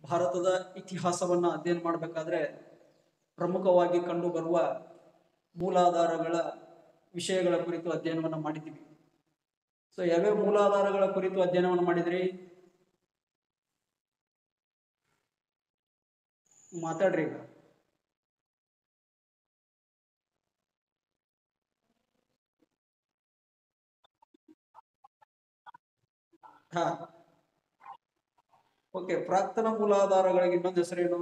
ಭಾರತದ ಇತಿಹಾಸವನ್ನು ಅಧ್ಯಯನ ಮಾಡಬೇಕಾದ್ರೆ ಪ್ರಮುಖವಾಗಿ ಕಂಡು ಬರುವ ಮೂಲಾಧಾರಗಳ ವಿಷಯಗಳ ಕುರಿತು ಅಧ್ಯಯನವನ್ನು ಮಾಡಿದ್ದೀವಿ ಸೊ ಯಾವ್ಯಾವ ಮೂಲಾಧಾರಗಳ ಕುರಿತು ಅಧ್ಯಯನವನ್ನು ಮಾಡಿದ್ರಿ ಮಾತಾಡ್ರಿ ಈಗ ಹಾ ಓಕೆ ಪ್ರಾಕ್ತನ ಮೂಲಾಧಾರಗಳಿಗೆ ಇನ್ನೊಂದು ಹೆಸರೇನು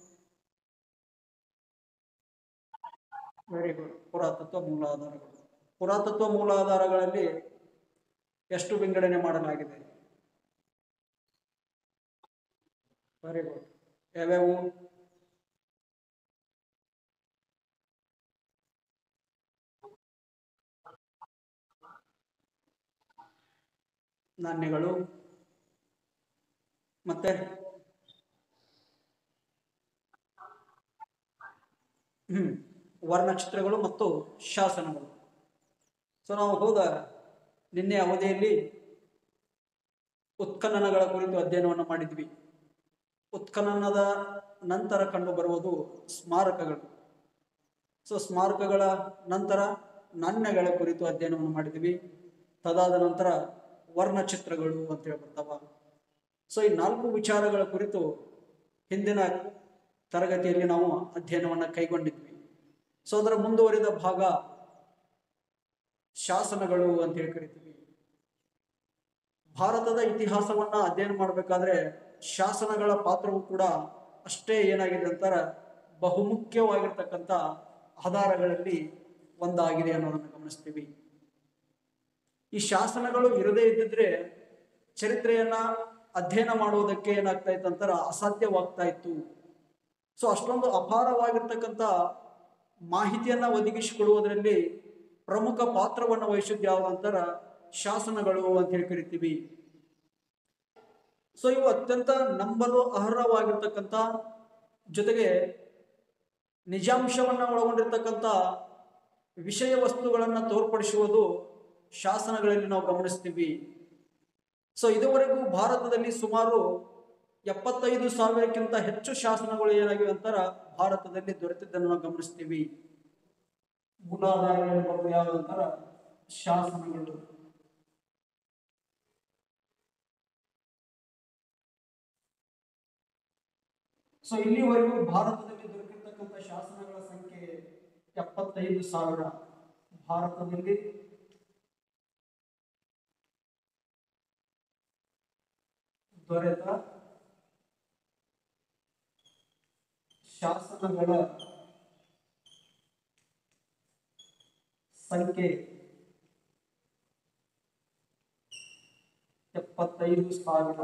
ವೆರಿ ಗುಡ್ ಪುರಾತತ್ವ ಮೂಲಾಧಾರಗಳು ಪುರಾತತ್ವ ಮೂಲಾಧಾರಗಳಲ್ಲಿ ಎಷ್ಟು ವಿಂಗಡಣೆ ಮಾಡಲಾಗಿದೆ ವೆರಿ ಗುಡ್ ಯಾವ್ಯಾವು ನಾಣ್ಯಗಳು ಮತ್ತೆ ಹ್ಮ್ ವರ್ಣಚಿತ್ರಗಳು ಮತ್ತು ಶಾಸನಗಳು ಸೊ ನಾವು ಹೋದ ನಿನ್ನೆ ಅವಧಿಯಲ್ಲಿ ಉತ್ಖನನಗಳ ಕುರಿತು ಅಧ್ಯಯನವನ್ನು ಮಾಡಿದ್ವಿ ಉತ್ಖನನದ ನಂತರ ಕಂಡು ಬರುವುದು ಸ್ಮಾರಕಗಳು ಸೊ ಸ್ಮಾರಕಗಳ ನಂತರ ನಾಣ್ಯಗಳ ಕುರಿತು ಅಧ್ಯಯನವನ್ನು ಮಾಡಿದ್ವಿ ತದಾದ ನಂತರ ವರ್ಣಚಿತ್ರಗಳು ಅಂತ ಹೇಳಿ ಬರ್ತಾವ ಸೊ ಈ ನಾಲ್ಕು ವಿಚಾರಗಳ ಕುರಿತು ಹಿಂದಿನ ತರಗತಿಯಲ್ಲಿ ನಾವು ಅಧ್ಯಯನವನ್ನು ಕೈಗೊಂಡಿದ್ವಿ ಸೊ ಅದರ ಮುಂದುವರಿದ ಭಾಗ ಶಾಸನಗಳು ಅಂತ ಹೇಳಿ ಕರಿತೀವಿ ಭಾರತದ ಇತಿಹಾಸವನ್ನ ಅಧ್ಯಯನ ಮಾಡಬೇಕಾದ್ರೆ ಶಾಸನಗಳ ಪಾತ್ರವು ಕೂಡ ಅಷ್ಟೇ ಏನಾಗಿದೆ ಅಂತಾರ ಬಹುಮುಖ್ಯವಾಗಿರ್ತಕ್ಕಂಥ ಆಧಾರಗಳಲ್ಲಿ ಒಂದಾಗಿದೆ ಅನ್ನೋದನ್ನು ಗಮನಿಸ್ತೀವಿ ಈ ಶಾಸನಗಳು ಇರದೇ ಇದ್ದಿದ್ರೆ ಚರಿತ್ರೆಯನ್ನ ಅಧ್ಯಯನ ಮಾಡುವುದಕ್ಕೆ ಏನಾಗ್ತಾ ಇತ್ತು ಅಂತಾರ ಅಸಾಧ್ಯವಾಗ್ತಾ ಇತ್ತು ಸೊ ಅಷ್ಟೊಂದು ಅಪಾರವಾಗಿರ್ತಕ್ಕಂಥ ಮಾಹಿತಿಯನ್ನ ಒದಗಿಸಿಕೊಡುವುದರಲ್ಲಿ ಪ್ರಮುಖ ಪಾತ್ರವನ್ನು ವಹಿಸಿದ್ದು ಯಾವುದು ಅಂತಾರ ಶಾಸನಗಳು ಅಂತ ಹೇಳಿ ಕರಿತೀವಿ ಸೊ ಇವು ಅತ್ಯಂತ ನಂಬಲು ಅರ್ಹವಾಗಿರ್ತಕ್ಕಂಥ ಜೊತೆಗೆ ನಿಜಾಂಶವನ್ನ ಒಳಗೊಂಡಿರ್ತಕ್ಕಂಥ ವಿಷಯ ವಸ್ತುಗಳನ್ನ ತೋರ್ಪಡಿಸುವುದು ಶಾಸನಗಳಲ್ಲಿ ನಾವು ಗಮನಿಸ್ತೀವಿ ಸೊ ಇದುವರೆಗೂ ಭಾರತದಲ್ಲಿ ಸುಮಾರು ಎಪ್ಪತ್ತೈದು ಸಾವಿರಕ್ಕಿಂತ ಹೆಚ್ಚು ಶಾಸನಗಳು ಏನಾಗಿವೆ ಅಂತಾರ ಭಾರತದಲ್ಲಿ ದೊರೆತಿದ್ದನ್ನು ನಾವು ಗಮನಿಸ್ತೀವಿ ಮೂಲಾಧಾರಗಳಲ್ಲಿ ಬರುವ ಯಾವ್ದು ಅಂತಾರ ಶಾಸನಗಳು ಸೊ ಇಲ್ಲಿವರೆಗೂ ಭಾರತದಲ್ಲಿ ದೊರಕಿರ್ತಕ್ಕಂಥ ಶಾಸನಗಳ ಸಂಖ್ಯೆ ಎಪ್ಪತ್ತೈದು ಸಾವಿರ ಭಾರತದಲ್ಲಿ ದೊರೆತ ಶಾಸನಗಳ ಸಂಖ್ಯೆ ಎಪ್ಪತ್ತೈದು ಸಾವಿರ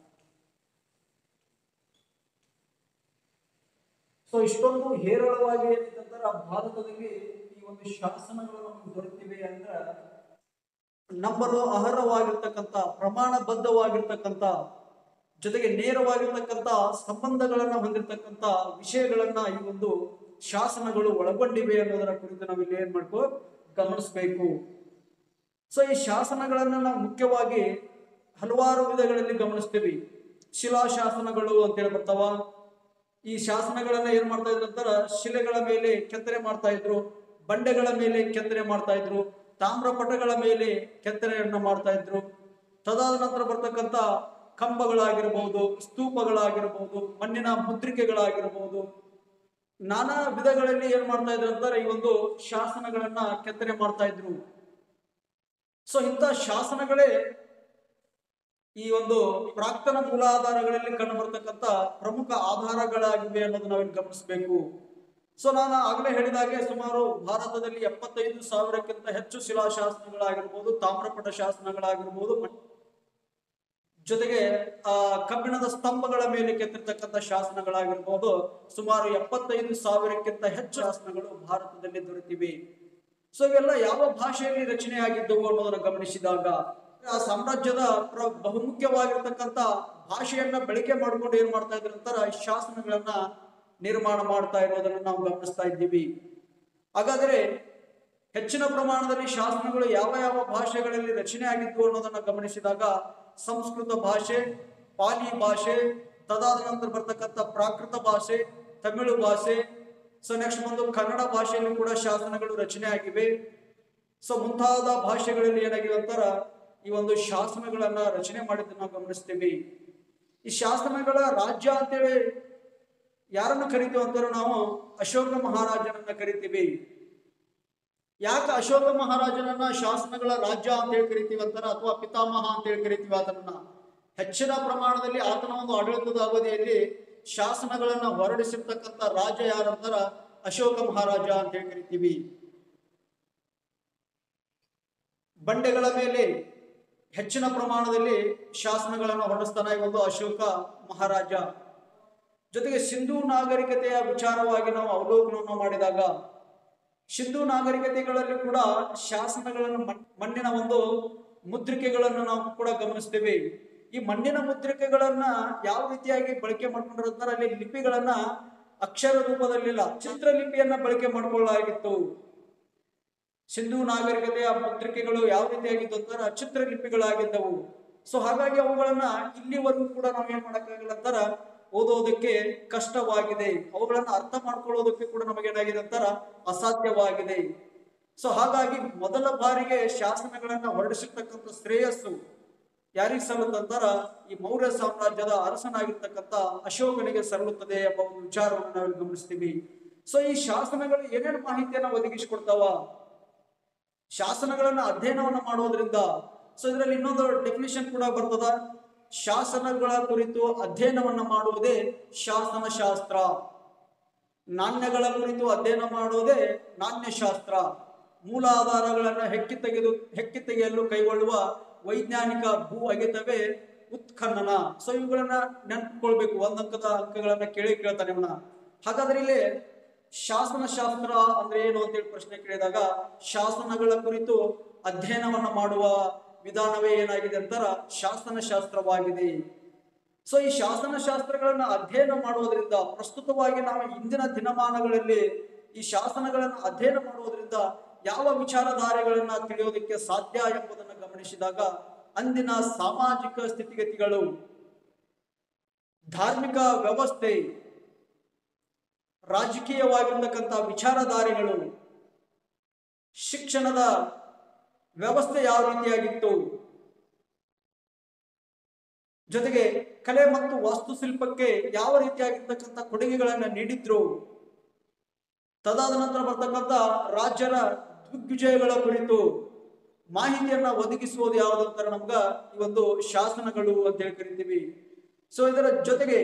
ಸೊ ಇಷ್ಟೊಂದು ಹೇರಳವಾಗಿ ಏನಿದೆ ಭಾರತದಲ್ಲಿ ಈ ಒಂದು ಶಾಸನಗಳು ನಮಗೆ ದೊರೆತಿವೆ ಅಂದ್ರೆ ನಂಬಲು ಅರ್ಹವಾಗಿರ್ತಕ್ಕಂಥ ಪ್ರಮಾಣಬದ್ಧವಾಗಿರ್ತಕ್ಕಂಥ ಜೊತೆಗೆ ನೇರವಾಗಿರ್ತಕ್ಕಂಥ ಸಂಬಂಧಗಳನ್ನ ಹೊಂದಿರತಕ್ಕಂಥ ವಿಷಯಗಳನ್ನ ಈ ಒಂದು ಶಾಸನಗಳು ಒಳಗೊಂಡಿವೆ ಅನ್ನೋದರ ಕುರಿತು ನಾವು ಇಲ್ಲಿ ಏನ್ ಮಾಡ್ಕೋ ಗಮನಿಸಬೇಕು ಸೊ ಈ ಶಾಸನಗಳನ್ನ ನಾವು ಮುಖ್ಯವಾಗಿ ಹಲವಾರು ವಿಧಗಳಲ್ಲಿ ಗಮನಿಸ್ತೀವಿ ಶಿಲಾಶಾಸನಗಳು ಅಂತ ಹೇಳಿ ಬರ್ತಾವ ಈ ಶಾಸನಗಳನ್ನ ಏನ್ ಮಾಡ್ತಾ ಇದ್ರು ಅಂತಾರ ಶಿಲೆಗಳ ಮೇಲೆ ಕೆತ್ತನೆ ಮಾಡ್ತಾ ಇದ್ರು ಬಂಡೆಗಳ ಮೇಲೆ ಕೆತ್ತನೆ ಮಾಡ್ತಾ ಇದ್ರು ತಾಮ್ರಪಟಗಳ ಮೇಲೆ ಕೆತ್ತನೆಯನ್ನ ಮಾಡ್ತಾ ಇದ್ರು ತದಾದ ನಂತರ ಬರ್ತಕ್ಕಂಥ ಕಂಬಗಳಾಗಿರ್ಬಹುದು ಸ್ತೂಪಗಳಾಗಿರ್ಬಹುದು ಮಣ್ಣಿನ ಮುದ್ರಿಕೆಗಳಾಗಿರ್ಬಹುದು ನಾನಾ ವಿಧಗಳಲ್ಲಿ ಏನ್ ಮಾಡ್ತಾ ಇದ್ರು ಅಂತಾರೆ ಈ ಒಂದು ಶಾಸನಗಳನ್ನ ಕೆತ್ತನೆ ಮಾಡ್ತಾ ಇದ್ರು ಸೊ ಇಂಥ ಶಾಸನಗಳೇ ಈ ಒಂದು ಪ್ರಾಕ್ತನ ಮೂಲಾಧಾರಗಳಲ್ಲಿ ಕಂಡು ಬರ್ತಕ್ಕಂಥ ಪ್ರಮುಖ ಆಧಾರಗಳಾಗಿವೆ ಅನ್ನೋದು ನಾವಿಲ್ಲಿ ಗಮನಿಸಬೇಕು ಸೊ ನಾನು ಆಗಲೇ ಹೇಳಿದಾಗೆ ಸುಮಾರು ಭಾರತದಲ್ಲಿ ಎಪ್ಪತ್ತೈದು ಸಾವಿರಕ್ಕಿಂತ ಹೆಚ್ಚು ಶಿಲಾಶಾಸನಗಳಾಗಿರ್ಬೋದು ತಾಮ್ರಪಟ ಶಾಸನಗಳಾಗಿರ್ಬೋದು ಜೊತೆಗೆ ಆ ಕಬ್ಬಿಣದ ಸ್ತಂಭಗಳ ಮೇಲೆ ಕೆತ್ತಿರ್ತಕ್ಕಂಥ ಶಾಸನಗಳಾಗಿರ್ಬೋದು ಸುಮಾರು ಎಪ್ಪತ್ತೈದು ಸಾವಿರಕ್ಕಿಂತ ಹೆಚ್ಚು ಶಾಸನಗಳು ಭಾರತದಲ್ಲಿ ದೊರೆತಿವೆ ಸೊ ಇವೆಲ್ಲ ಯಾವ ಭಾಷೆಯಲ್ಲಿ ರಚನೆ ಆಗಿದ್ದವು ಅನ್ನೋದನ್ನು ಗಮನಿಸಿದಾಗ ಆ ಸಾಮ್ರಾಜ್ಯದ ಪ್ರ ಬಹುಮುಖ್ಯವಾಗಿರ್ತಕ್ಕಂಥ ಭಾಷೆಯನ್ನ ಬಳಕೆ ಮಾಡಿಕೊಂಡು ಏನ್ ಮಾಡ್ತಾ ಇದ್ರ ಅಂತಾರ ಶಾಸನಗಳನ್ನ ನಿರ್ಮಾಣ ಮಾಡ್ತಾ ಇರೋದನ್ನ ನಾವು ಗಮನಿಸ್ತಾ ಇದ್ದೀವಿ ಹಾಗಾದ್ರೆ ಹೆಚ್ಚಿನ ಪ್ರಮಾಣದಲ್ಲಿ ಶಾಸನಗಳು ಯಾವ ಯಾವ ಭಾಷೆಗಳಲ್ಲಿ ರಚನೆ ಆಗಿದ್ವು ಅನ್ನೋದನ್ನ ಗಮನಿಸಿದಾಗ ಸಂಸ್ಕೃತ ಭಾಷೆ ಪಾಲಿ ಭಾಷೆ ತದಾದ ನಂತರ ಬರ್ತಕ್ಕಂಥ ಪ್ರಾಕೃತ ಭಾಷೆ ತಮಿಳು ಭಾಷೆ ಸೊ ನೆಕ್ಸ್ಟ್ ಬಂದು ಕನ್ನಡ ಭಾಷೆಯಲ್ಲಿ ಕೂಡ ಶಾಸನಗಳು ರಚನೆ ಆಗಿವೆ ಸೊ ಮುಂತಾದ ಭಾಷೆಗಳಲ್ಲಿ ಏನಾಗಿವೆ ಅಂತಾರ ಈ ಒಂದು ಶಾಸನಗಳನ್ನ ರಚನೆ ಮಾಡಿದ್ದನ್ನ ನಾವು ಗಮನಿಸ್ತೀವಿ ಈ ಶಾಸನಗಳ ರಾಜ್ಯ ಅಂತೇಳಿ ಯಾರನ್ನ ಕರಿತೀವಿ ಅಂತಾರ ನಾವು ಅಶೋಕ ಮಹಾರಾಜನನ್ನ ಕರಿತೀವಿ ಯಾಕೆ ಅಶೋಕ ಮಹಾರಾಜನನ್ನ ಶಾಸನಗಳ ರಾಜ್ಯ ಅಂತ ಹೇಳಿ ಕರಿತೀವಿ ಅಂತಾರ ಅಥವಾ ಪಿತಾಮಹ ಅಂತ ಹೇಳಿ ಕರಿತೀವಿ ಆತನನ್ನ ಹೆಚ್ಚಿನ ಪ್ರಮಾಣದಲ್ಲಿ ಆತನ ಒಂದು ಆಡಳಿತದ ಅವಧಿಯಲ್ಲಿ ಶಾಸನಗಳನ್ನ ಹೊರಡಿಸಿರ್ತಕ್ಕಂಥ ರಾಜ ಯಾರಂತಾರ ಅಶೋಕ ಮಹಾರಾಜ ಅಂತ ಹೇಳಿ ಕರಿತೀವಿ ಬಂಡೆಗಳ ಮೇಲೆ ಹೆಚ್ಚಿನ ಪ್ರಮಾಣದಲ್ಲಿ ಶಾಸನಗಳನ್ನು ಹೊರಡಿಸ್ತಾನೆ ಈ ಒಂದು ಅಶೋಕ ಮಹಾರಾಜ ಜೊತೆಗೆ ಸಿಂಧೂ ನಾಗರಿಕತೆಯ ವಿಚಾರವಾಗಿ ನಾವು ಅವಲೋಕನವನ್ನು ಮಾಡಿದಾಗ ಸಿಂಧೂ ನಾಗರಿಕತೆಗಳಲ್ಲಿ ಕೂಡ ಶಾಸನಗಳನ್ನು ಮಣ್- ಮಣ್ಣಿನ ಒಂದು ಮುದ್ರಿಕೆಗಳನ್ನು ನಾವು ಕೂಡ ಗಮನಿಸ್ತೇವೆ ಈ ಮಣ್ಣಿನ ಮುದ್ರಿಕೆಗಳನ್ನ ಯಾವ ರೀತಿಯಾಗಿ ಬಳಕೆ ಮಾಡ್ಕೊಂಡಿರ್ತಾರೆ ಅಲ್ಲಿ ಲಿಪಿಗಳನ್ನ ಅಕ್ಷರ ರೂಪದಲ್ಲಿಲ್ಲ ಚಿತ್ರಲಿಪಿಯನ್ನ ಬಳಕೆ ಮಾಡಿಕೊಳ್ಳಲಾಗಿತ್ತು ಸಿಂಧೂ ನಾಗರಿಕತೆಯ ಮುದ್ರಿಕೆಗಳು ಯಾವ ರೀತಿಯಾಗಿದ್ದು ಅಂತಾರ ಚಿತ್ರಲಿಪಿಗಳಾಗಿದ್ದವು ಸೊ ಹಾಗಾಗಿ ಅವುಗಳನ್ನ ಇಲ್ಲಿವರೆಗೂ ಕೂಡ ನಾವ್ ಏನ್ ಮಾಡಕ್ಕಾಗಲ್ಲ ಅಂತಾರ ಓದೋದಕ್ಕೆ ಕಷ್ಟವಾಗಿದೆ ಅವುಗಳನ್ನ ಅರ್ಥ ಮಾಡ್ಕೊಳ್ಳೋದಕ್ಕೆ ಕೂಡ ನಮಗೇನಾಗಿದೆ ಅಂತಾರ ಅಸಾಧ್ಯವಾಗಿದೆ ಸೊ ಹಾಗಾಗಿ ಮೊದಲ ಬಾರಿಗೆ ಶಾಸನಗಳನ್ನ ಹೊರಡಿಸಿರ್ತಕ್ಕಂಥ ಶ್ರೇಯಸ್ಸು ಯಾರಿಗೆ ಸಲ್ಲುತ್ತಂತಾರ ಈ ಮೌರ್ಯ ಸಾಮ್ರಾಜ್ಯದ ಅರಸನಾಗಿರ್ತಕ್ಕಂಥ ಅಶೋಕನಿಗೆ ಸಲ್ಲುತ್ತದೆ ಎಂಬ ಒಂದು ವಿಚಾರವನ್ನು ನಾವು ಇಲ್ಲಿ ಗಮನಿಸ್ತೀವಿ ಸೊ ಈ ಶಾಸನಗಳು ಏನೇನು ಮಾಹಿತಿಯನ್ನ ಒದಗಿಸಿಕೊಡ್ತಾವ ಶಾಸನಗಳನ್ನ ಅಧ್ಯಯನವನ್ನ ಮಾಡೋದ್ರಿಂದ ಸೊ ಇದರಲ್ಲಿ ಇನ್ನೊಂದು ಡೆಫಿನಿಷನ್ ಕೂಡ ಬರ್ತದ ಶಾಸನಗಳ ಕುರಿತು ಅಧ್ಯಯನವನ್ನ ಮಾಡುವುದೇ ಶಾಸನ ಶಾಸ್ತ್ರ ನಾಣ್ಯಗಳ ಕುರಿತು ಅಧ್ಯಯನ ಮಾಡುವುದೇ ನಾಣ್ಯಶಾಸ್ತ್ರ ಮೂಲ ಆಧಾರಗಳನ್ನ ಹೆಕ್ಕಿ ತೆಗೆದು ಹೆಕ್ಕಿ ತೆಗೆಯಲು ಕೈಗೊಳ್ಳುವ ವೈಜ್ಞಾನಿಕ ಭೂ ಅಗೆತವೇ ಉತ್ಖನನ ಸೊ ಇವುಗಳನ್ನ ನೆನ್ಪಿಕೊಳ್ಬೇಕು ಒಂದ್ ಅಂಕದ ಅಂಕಗಳನ್ನ ಕೇಳಿ ಕೇಳ್ತಾನೆ ಅವನ ಹಾಗಾದ್ರೆ ಇಲ್ಲಿ ಶಾಸನಶಾಸ್ತ್ರ ಅಂದ್ರೆ ಏನು ಅಂತೇಳಿ ಪ್ರಶ್ನೆ ಕೇಳಿದಾಗ ಶಾಸನಗಳ ಕುರಿತು ಅಧ್ಯಯನವನ್ನ ಮಾಡುವ ವಿಧಾನವೇ ಏನಾಗಿದೆ ಅಂತಾರ ಶಾಸನಶಾಸ್ತ್ರವಾಗಿದೆ ಸೊ ಈ ಶಾಸನಶಾಸ್ತ್ರಗಳನ್ನ ಅಧ್ಯಯನ ಮಾಡುವುದರಿಂದ ಪ್ರಸ್ತುತವಾಗಿ ನಾವು ಇಂದಿನ ದಿನಮಾನಗಳಲ್ಲಿ ಈ ಶಾಸನಗಳನ್ನು ಅಧ್ಯಯನ ಮಾಡುವುದರಿಂದ ಯಾವ ವಿಚಾರಧಾರೆಗಳನ್ನ ತಿಳಿಯೋದಕ್ಕೆ ಸಾಧ್ಯ ಎಂಬುದನ್ನು ಗಮನಿಸಿದಾಗ ಅಂದಿನ ಸಾಮಾಜಿಕ ಸ್ಥಿತಿಗತಿಗಳು ಧಾರ್ಮಿಕ ವ್ಯವಸ್ಥೆ ರಾಜಕೀಯವಾಗಿರ್ತಕ್ಕಂಥ ವಿಚಾರಧಾರೆಗಳು ಶಿಕ್ಷಣದ ವ್ಯವಸ್ಥೆ ಯಾವ ರೀತಿಯಾಗಿತ್ತು ಜೊತೆಗೆ ಕಲೆ ಮತ್ತು ವಾಸ್ತುಶಿಲ್ಪಕ್ಕೆ ಯಾವ ರೀತಿಯಾಗಿರ್ತಕ್ಕಂಥ ಕೊಡುಗೆಗಳನ್ನ ನೀಡಿದ್ರು ತದಾದ ನಂತರ ಬರ್ತಕ್ಕಂಥ ರಾಜ್ಯರ ದಿಗ್ವಿಜಯಗಳ ಕುರಿತು ಮಾಹಿತಿಯನ್ನ ಒದಗಿಸುವುದು ಯಾವುದಂತಾರೆ ನಮ್ಗ ಈ ಒಂದು ಶಾಸನಗಳು ಅಂತ ಹೇಳಿ ಕರಿತೀವಿ ಸೊ ಇದರ ಜೊತೆಗೆ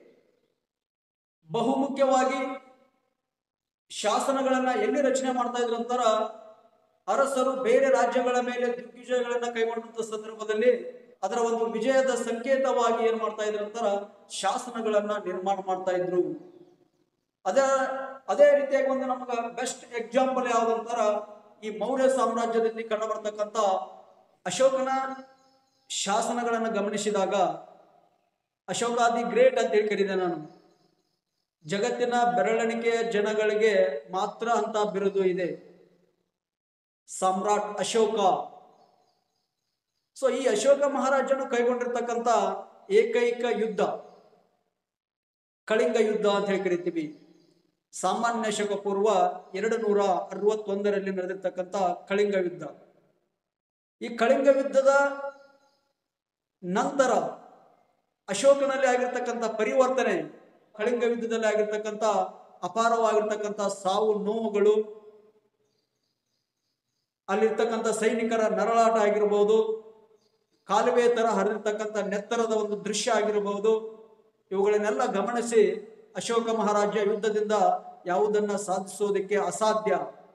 ಬಹುಮುಖ್ಯವಾಗಿ ಶಾಸನಗಳನ್ನ ಎಲ್ಲಿ ರಚನೆ ಮಾಡ್ತಾ ಇದ್ರು ಅಂತಾರ ಅರಸರು ಬೇರೆ ರಾಜ್ಯಗಳ ಮೇಲೆ ದಿಗ್ವಿಜಯಗಳನ್ನ ಕೈಗೊಂಡಂತ ಸಂದರ್ಭದಲ್ಲಿ ಅದರ ಒಂದು ವಿಜಯದ ಸಂಕೇತವಾಗಿ ಏನ್ ಮಾಡ್ತಾ ಇದ್ರು ಅಂತಾರ ಶಾಸನಗಳನ್ನ ನಿರ್ಮಾಣ ಮಾಡ್ತಾ ಇದ್ರು ಅದೇ ಅದೇ ರೀತಿಯಾಗಿ ಒಂದು ನಮಗ ಬೆಸ್ಟ್ ಎಕ್ಸಾಂಪಲ್ ಯಾವ್ದಂತಾರ ಈ ಮೌರ್ಯ ಸಾಮ್ರಾಜ್ಯದಲ್ಲಿ ಕಂಡು ಬರ್ತಕ್ಕಂಥ ಅಶೋಕನ ಶಾಸನಗಳನ್ನು ಗಮನಿಸಿದಾಗ ಅಶೋಕ ದಿ ಗ್ರೇಟ್ ಅಂತ ಹೇಳಿ ಕರೀದೆ ನಾನು ಜಗತ್ತಿನ ಬೆರಳೆಣಿಕೆಯ ಜನಗಳಿಗೆ ಮಾತ್ರ ಅಂತ ಬಿರುದು ಇದೆ ಸಮ್ರಾಟ್ ಅಶೋಕ ಸೊ ಈ ಅಶೋಕ ಮಹಾರಾಜನು ಕೈಗೊಂಡಿರ್ತಕ್ಕಂಥ ಏಕೈಕ ಯುದ್ಧ ಕಳಿಂಗ ಯುದ್ಧ ಅಂತ ಹೇಳಿ ಕರಿತೀವಿ ಸಾಮಾನ್ಯ ಶಕ ಪೂರ್ವ ಎರಡು ನೂರ ಅರವತ್ತೊಂದರಲ್ಲಿ ನಡೆದಿರ್ತಕ್ಕಂಥ ಕಳಿಂಗ ಯುದ್ಧ ಈ ಕಳಿಂಗ ಯುದ್ಧದ ನಂತರ ಅಶೋಕನಲ್ಲಿ ಆಗಿರ್ತಕ್ಕಂಥ ಪರಿವರ್ತನೆ ಕಳಿಂಗ ಯುದ್ಧದಲ್ಲಿ ಆಗಿರ್ತಕ್ಕಂಥ ಅಪಾರವಾಗಿರ್ತಕ್ಕಂಥ ಸಾವು ನೋವುಗಳು ಅಲ್ಲಿರ್ತಕ್ಕಂಥ ಸೈನಿಕರ ನರಳಾಟ ಆಗಿರಬಹುದು ಕಾಲುವೆ ತರ ಹರಿದಿರ್ತಕ್ಕಂಥ ನೆತ್ತರದ ಒಂದು ದೃಶ್ಯ ಆಗಿರಬಹುದು ಇವುಗಳನ್ನೆಲ್ಲ ಗಮನಿಸಿ ಅಶೋಕ ಮಹಾರಾಜ ಯುದ್ಧದಿಂದ ಯಾವುದನ್ನ ಸಾಧಿಸೋದಕ್ಕೆ ಅಸಾಧ್ಯ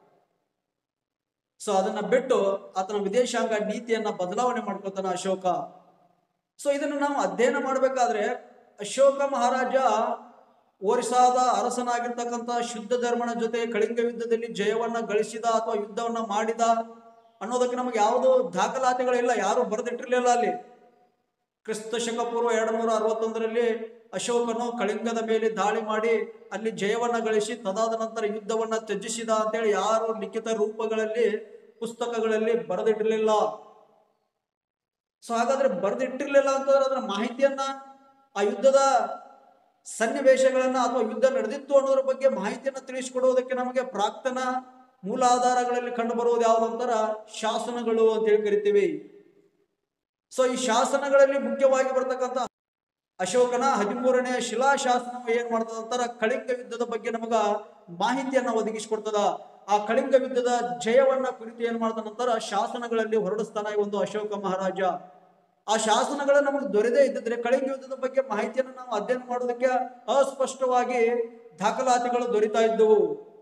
ಸೊ ಅದನ್ನ ಬಿಟ್ಟು ಆತನ ವಿದೇಶಾಂಗ ನೀತಿಯನ್ನ ಬದಲಾವಣೆ ಮಾಡ್ಕೊತಾನ ಅಶೋಕ ಸೊ ಇದನ್ನು ನಾವು ಅಧ್ಯಯನ ಮಾಡಬೇಕಾದ್ರೆ ಅಶೋಕ ಮಹಾರಾಜ ಒರಿಸ್ಸಾದ ಅರಸನಾಗಿರ್ತಕ್ಕಂಥ ಶುದ್ಧ ಧರ್ಮನ ಜೊತೆ ಕಳಿಂಗ ಯುದ್ಧದಲ್ಲಿ ಜಯವನ್ನ ಗಳಿಸಿದ ಅಥವಾ ಯುದ್ಧವನ್ನ ಮಾಡಿದ ಅನ್ನೋದಕ್ಕೆ ನಮಗೆ ಯಾವುದೋ ದಾಖಲಾತಿಗಳಿಲ್ಲ ಯಾರು ಬರೆದಿಟ್ಟಿರ್ಲಿಲ್ಲ ಅಲ್ಲಿ ಕ್ರಿಸ್ತ ಶಕ ಪೂರ್ವ ಎರಡು ನೂರ ಅರವತ್ತೊಂದರಲ್ಲಿ ಅಶೋಕನು ಕಳಿಂಗದ ಮೇಲೆ ದಾಳಿ ಮಾಡಿ ಅಲ್ಲಿ ಜಯವನ್ನ ಗಳಿಸಿ ತದಾದ ನಂತರ ಯುದ್ಧವನ್ನ ತ್ಯಜಿಸಿದ ಅಂತೇಳಿ ಯಾರು ಲಿಖಿತ ರೂಪಗಳಲ್ಲಿ ಪುಸ್ತಕಗಳಲ್ಲಿ ಬರೆದಿಟ್ಟಿರ್ಲಿಲ್ಲ ಸೊ ಹಾಗಾದ್ರೆ ಬರೆದಿಟ್ಟಿರ್ಲಿಲ್ಲ ಅಂತಂದ್ರೆ ಅದರ ಮಾಹಿತಿಯನ್ನ ಆ ಯುದ್ಧದ ಸನ್ನಿವೇಶಗಳನ್ನ ಅಥವಾ ಯುದ್ಧ ನಡೆದಿತ್ತು ಅನ್ನೋದ್ರ ಬಗ್ಗೆ ಮಾಹಿತಿಯನ್ನು ತಿಳಿಸಿಕೊಡುವುದಕ್ಕೆ ನಮಗೆ ಪ್ರಾಕ್ತನ ಮೂಲಾಧಾರಗಳಲ್ಲಿ ಕಂಡು ಬರುವುದು ಯಾವುದಂತರ ಶಾಸನಗಳು ಅಂತ ಹೇಳಿ ಕರಿತೀವಿ ಸೊ ಈ ಶಾಸನಗಳಲ್ಲಿ ಮುಖ್ಯವಾಗಿ ಬರ್ತಕ್ಕಂಥ ಅಶೋಕನ ಹದಿಮೂರನೇ ಶಿಲಾಶಾಸನವು ಏನ್ ಮಾಡ್ತದ ಅಂತಾರ ಕಳಿಂಗ ಯುದ್ಧದ ಬಗ್ಗೆ ನಮಗ ಮಾಹಿತಿಯನ್ನ ಒದಗಿಸಿಕೊಡ್ತದ ಆ ಕಳಿಂಗ ಯುದ್ಧದ ಜಯವನ್ನ ಕುರಿತು ಏನ್ ಮಾಡ್ತಾನ ಅಂತಾರ ಶಾಸನಗಳಲ್ಲಿ ಹೊರಡಿಸ್ತಾನ ಈ ಒಂದು ಅಶೋಕ ಮಹಾರಾಜ ಆ ಶಾಸನಗಳು ನಮಗೆ ದೊರೆದೇ ಇದ್ದಿದ್ರೆ ಕಳಿಂಗ ಯುದ್ಧದ ಬಗ್ಗೆ ಮಾಹಿತಿಯನ್ನು ನಾವು ಅಧ್ಯಯನ ಮಾಡೋದಕ್ಕೆ ಅಸ್ಪಷ್ಟವಾಗಿ ದಾಖಲಾತಿಗಳು ದೊರೀತಾ ಇದ್ದವು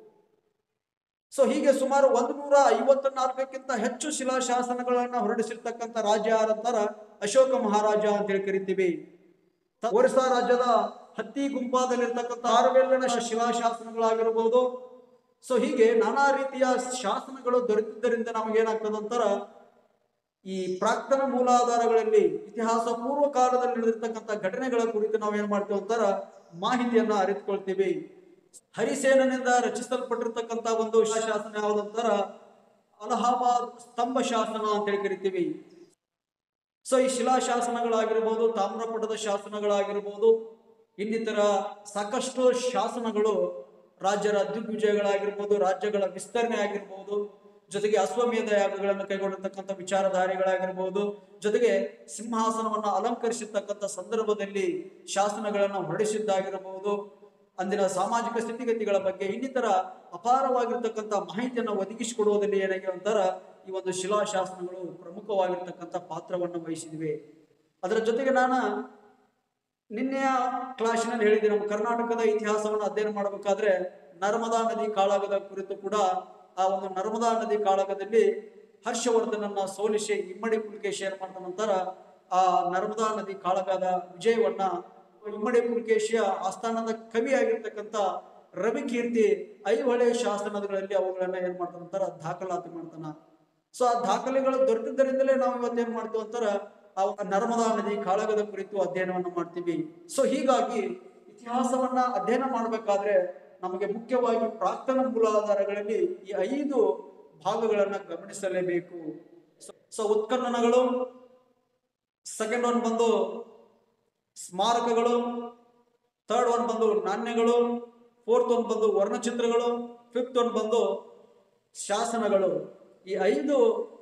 ಸೊ ಹೀಗೆ ಸುಮಾರು ಒಂದು ನೂರ ಐವತ್ತ ನಾಲ್ಕಕ್ಕಿಂತ ಹೆಚ್ಚು ಶಿಲಾಶಾಸನಗಳನ್ನ ಹೊರಡಿಸಿರ್ತಕ್ಕಂಥ ರಾಜ್ಯ ಯಾರಂತಾರ ಅಶೋಕ ಮಹಾರಾಜ ಅಂತ ಹೇಳಿ ಕರಿತೀವಿ ತ- ಒರಿಸ್ಸಾ ರಾಜ್ಯದ ಹತ್ತಿ ಗುಂಪಾದಲ್ಲಿರ್ತಕ್ಕಂಥ ಆರುವೆಲ್ಲಿನ ಶಿಲಾಶಾಸನಗಳಾಗಿರಬಹುದು ಸೊ ಹೀಗೆ ನಾನಾ ರೀತಿಯ ಶಾಸನಗಳು ದೊರೆತಿದ್ದರಿಂದ ನಮಗೇನಾಗ್ತದಂತಾರ ಈ ಪ್ರಾಕ್ತನ ಮೂಲಾಧಾರಗಳಲ್ಲಿ ಇತಿಹಾಸ ಪೂರ್ವ ಕಾಲದಲ್ಲಿ ನಡೆದಿರ್ತಕ್ಕಂಥ ಘಟನೆಗಳ ಕುರಿತು ನಾವು ಏನ್ ಮಾಡ್ತೀವಿ ಅಂತಾರ ಮಾಹಿತಿಯನ್ನ ಅರಿತುಕೊಳ್ತೀವಿ ಹರಿಸೇನನಿಂದ ರಚಿಸಲ್ಪಟ್ಟಿರ್ತಕ್ಕಂಥ ಒಂದು ಶಾಸನ ಯಾವುದಂತಾರ ಅಲಹಾಬಾದ್ ಸ್ತಂಭ ಶಾಸನ ಅಂತ ಹೇಳಿ ಕರಿತೀವಿ ಸೊ ಈ ಶಿಲಾಶಾಸನಗಳಾಗಿರ್ಬೋದು ತಾಮ್ರಪಟದ ಶಾಸನಗಳಾಗಿರ್ಬೋದು ಇನ್ನಿತರ ಸಾಕಷ್ಟು ಶಾಸನಗಳು ರಾಜ್ಯರ ದಿಗ್ವಿಜಯಗಳಾಗಿರ್ಬೋದು ರಾಜ್ಯಗಳ ವಿಸ್ತರಣೆ ಆಗಿರ್ಬೋದು ಜೊತೆಗೆ ಅಶ್ವಮೇಧ ಯಾಗಗಳನ್ನು ಕೈಗೊಂಡಿರ್ತಕ್ಕಂಥ ವಿಚಾರಧಾರೆಗಳಾಗಿರ್ಬೋದು ಜೊತೆಗೆ ಸಿಂಹಾಸನವನ್ನ ಅಲಂಕರಿಸಿರ್ತಕ್ಕಂಥ ಸಂದರ್ಭದಲ್ಲಿ ಶಾಸನಗಳನ್ನು ಹೊರಡಿಸಿದ್ದಾಗಿರಬಹುದು ಅಂದಿನ ಸಾಮಾಜಿಕ ಸ್ಥಿತಿಗತಿಗಳ ಬಗ್ಗೆ ಇನ್ನಿತರ ಅಪಾರವಾಗಿರ್ತಕ್ಕಂಥ ಮಾಹಿತಿಯನ್ನು ಒದಗಿಸಿಕೊಡುವುದರಲ್ಲಿ ಏನಾಗಿದೆ ಅಂತಾರ ಈ ಒಂದು ಶಿಲಾಶಾಸನಗಳು ಪ್ರಮುಖವಾಗಿರ್ತಕ್ಕಂಥ ಪಾತ್ರವನ್ನು ವಹಿಸಿದಿವೆ ಅದರ ಜೊತೆಗೆ ನಾನು ನಿನ್ನೆಯ ಕ್ಲಾಸಿನಲ್ಲಿ ಹೇಳಿದೆ ನಮ್ಮ ಕರ್ನಾಟಕದ ಇತಿಹಾಸವನ್ನು ಅಧ್ಯಯನ ಮಾಡಬೇಕಾದ್ರೆ ನರ್ಮದಾ ನದಿ ಕಾಳಗದ ಕುರಿತು ಕೂಡ ಆ ಒಂದು ನರ್ಮದಾ ನದಿ ಕಾಳಗದಲ್ಲಿ ಹರ್ಷವರ್ಧನನ್ನ ಸೋಲಿಸಿ ಇಮ್ಮಡಿ ಪುಲಕೇಶಿ ಏನ್ ಮಾಡ್ತಾನ ನಂತರ ಆ ನರ್ಮದಾ ನದಿ ಕಾಳಗದ ವಿಜಯವನ್ನ ಇಮ್ಮಡಿ ಪುಲಕೇಶಿಯ ಆಸ್ಥಾನದ ಕವಿಯಾಗಿರ್ತಕ್ಕಂಥ ರವಿಕೀರ್ತಿ ಐಹೊಳೆ ಶಾಸನಗಳಲ್ಲಿ ಅವುಗಳನ್ನ ಏನ್ ಮಾಡ್ತಾನ ಅಂತಾರ ದಾಖಲಾತಿ ಮಾಡ್ತಾನ ಸೊ ಆ ದಾಖಲೆಗಳು ದೊರೆತಿದ್ದರಿಂದಲೇ ನಾವು ಇವತ್ತೇನ್ ಮಾಡ್ತೀವಿ ಅಂತಾರ ಆ ಒಂದು ನರ್ಮದಾ ನದಿ ಕಾಳಗದ ಕುರಿತು ಅಧ್ಯಯನವನ್ನ ಮಾಡ್ತೀವಿ ಸೊ ಹೀಗಾಗಿ ಇತಿಹಾಸವನ್ನ ಅಧ್ಯಯನ ಮಾಡಬೇಕಾದ್ರೆ ನಮಗೆ ಮುಖ್ಯವಾಗಿ ಪ್ರಾಕ್ತನ ಮೂಲಾಧಾರಗಳಲ್ಲಿ ಈ ಐದು ಭಾಗಗಳನ್ನ ಗಮನಿಸಲೇಬೇಕು ಸೊ ಉತ್ಖನನಗಳು ಸೆಕೆಂಡ್ ಒನ್ ಬಂದು ಸ್ಮಾರಕಗಳು ಥರ್ಡ್ ಒನ್ ಬಂದು ನಾಣ್ಯಗಳು ಫೋರ್ತ್ ಒನ್ ಬಂದು ವರ್ಣಚಿತ್ರಗಳು ಫಿಫ್ತ್ ಒನ್ ಬಂದು ಶಾಸನಗಳು ಈ ಐದು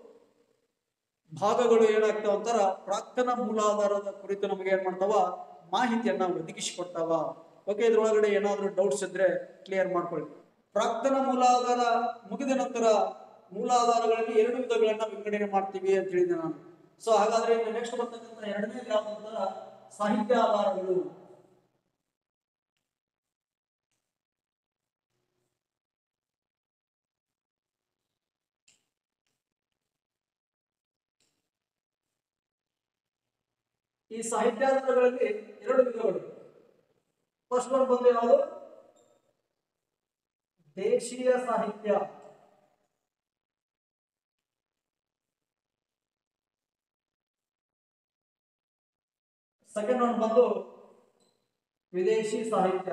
ಭಾಗಗಳು ಏನಾಗ್ತಾವ ಅಂತಾರ ಪ್ರಾಕ್ತನ ಮೂಲಾಧಾರದ ಕುರಿತು ನಮಗೆ ಏನ್ ಮಾಡ್ತಾವ ಮಾಹಿತಿಯನ್ನ ಒದಗಿಸಿಕೊಡ್ತಾವ ಓಕೆ ಇದ್ರೊಳಗಡೆ ಏನಾದ್ರೂ ಡೌಟ್ಸ್ ಇದ್ರೆ ಕ್ಲಿಯರ್ ಮಾಡ್ಕೊಳ್ಳಿ ಪ್ರಾಕ್ತನ ಮೂಲಾಧಾರ ಮುಗಿದ ನಂತರ ಮೂಲಾಧಾರಗಳಲ್ಲಿ ಎರಡು ವಿಧಗಳನ್ನ ವಿಂಗಡಣೆ ಮಾಡ್ತೀವಿ ಅಂತ ಹೇಳಿದೆ ನಾನು ಸೊ ಹಾಗಾದ್ರೆ ಇನ್ನು ನೆಕ್ಸ್ಟ್ ಬರ್ತಕ್ಕಂಥ ಎರಡನೇ ಯಾವ್ದಂತಾರ ಸಾಹಿತ್ಯ ಆಧಾರಗಳು ಈ ಸಾಹಿತ್ಯಾಧಾರಗಳಲ್ಲಿ ಎರಡು ವಿಧಗಳು ಫಸ್ಟ್ ಒನ್ ಬಂದು ಯಾವುದು ದೇಶೀಯ ಸಾಹಿತ್ಯ ಸೆಕೆಂಡ್ ಒನ್ ಬಂದು ವಿದೇಶಿ ಸಾಹಿತ್ಯ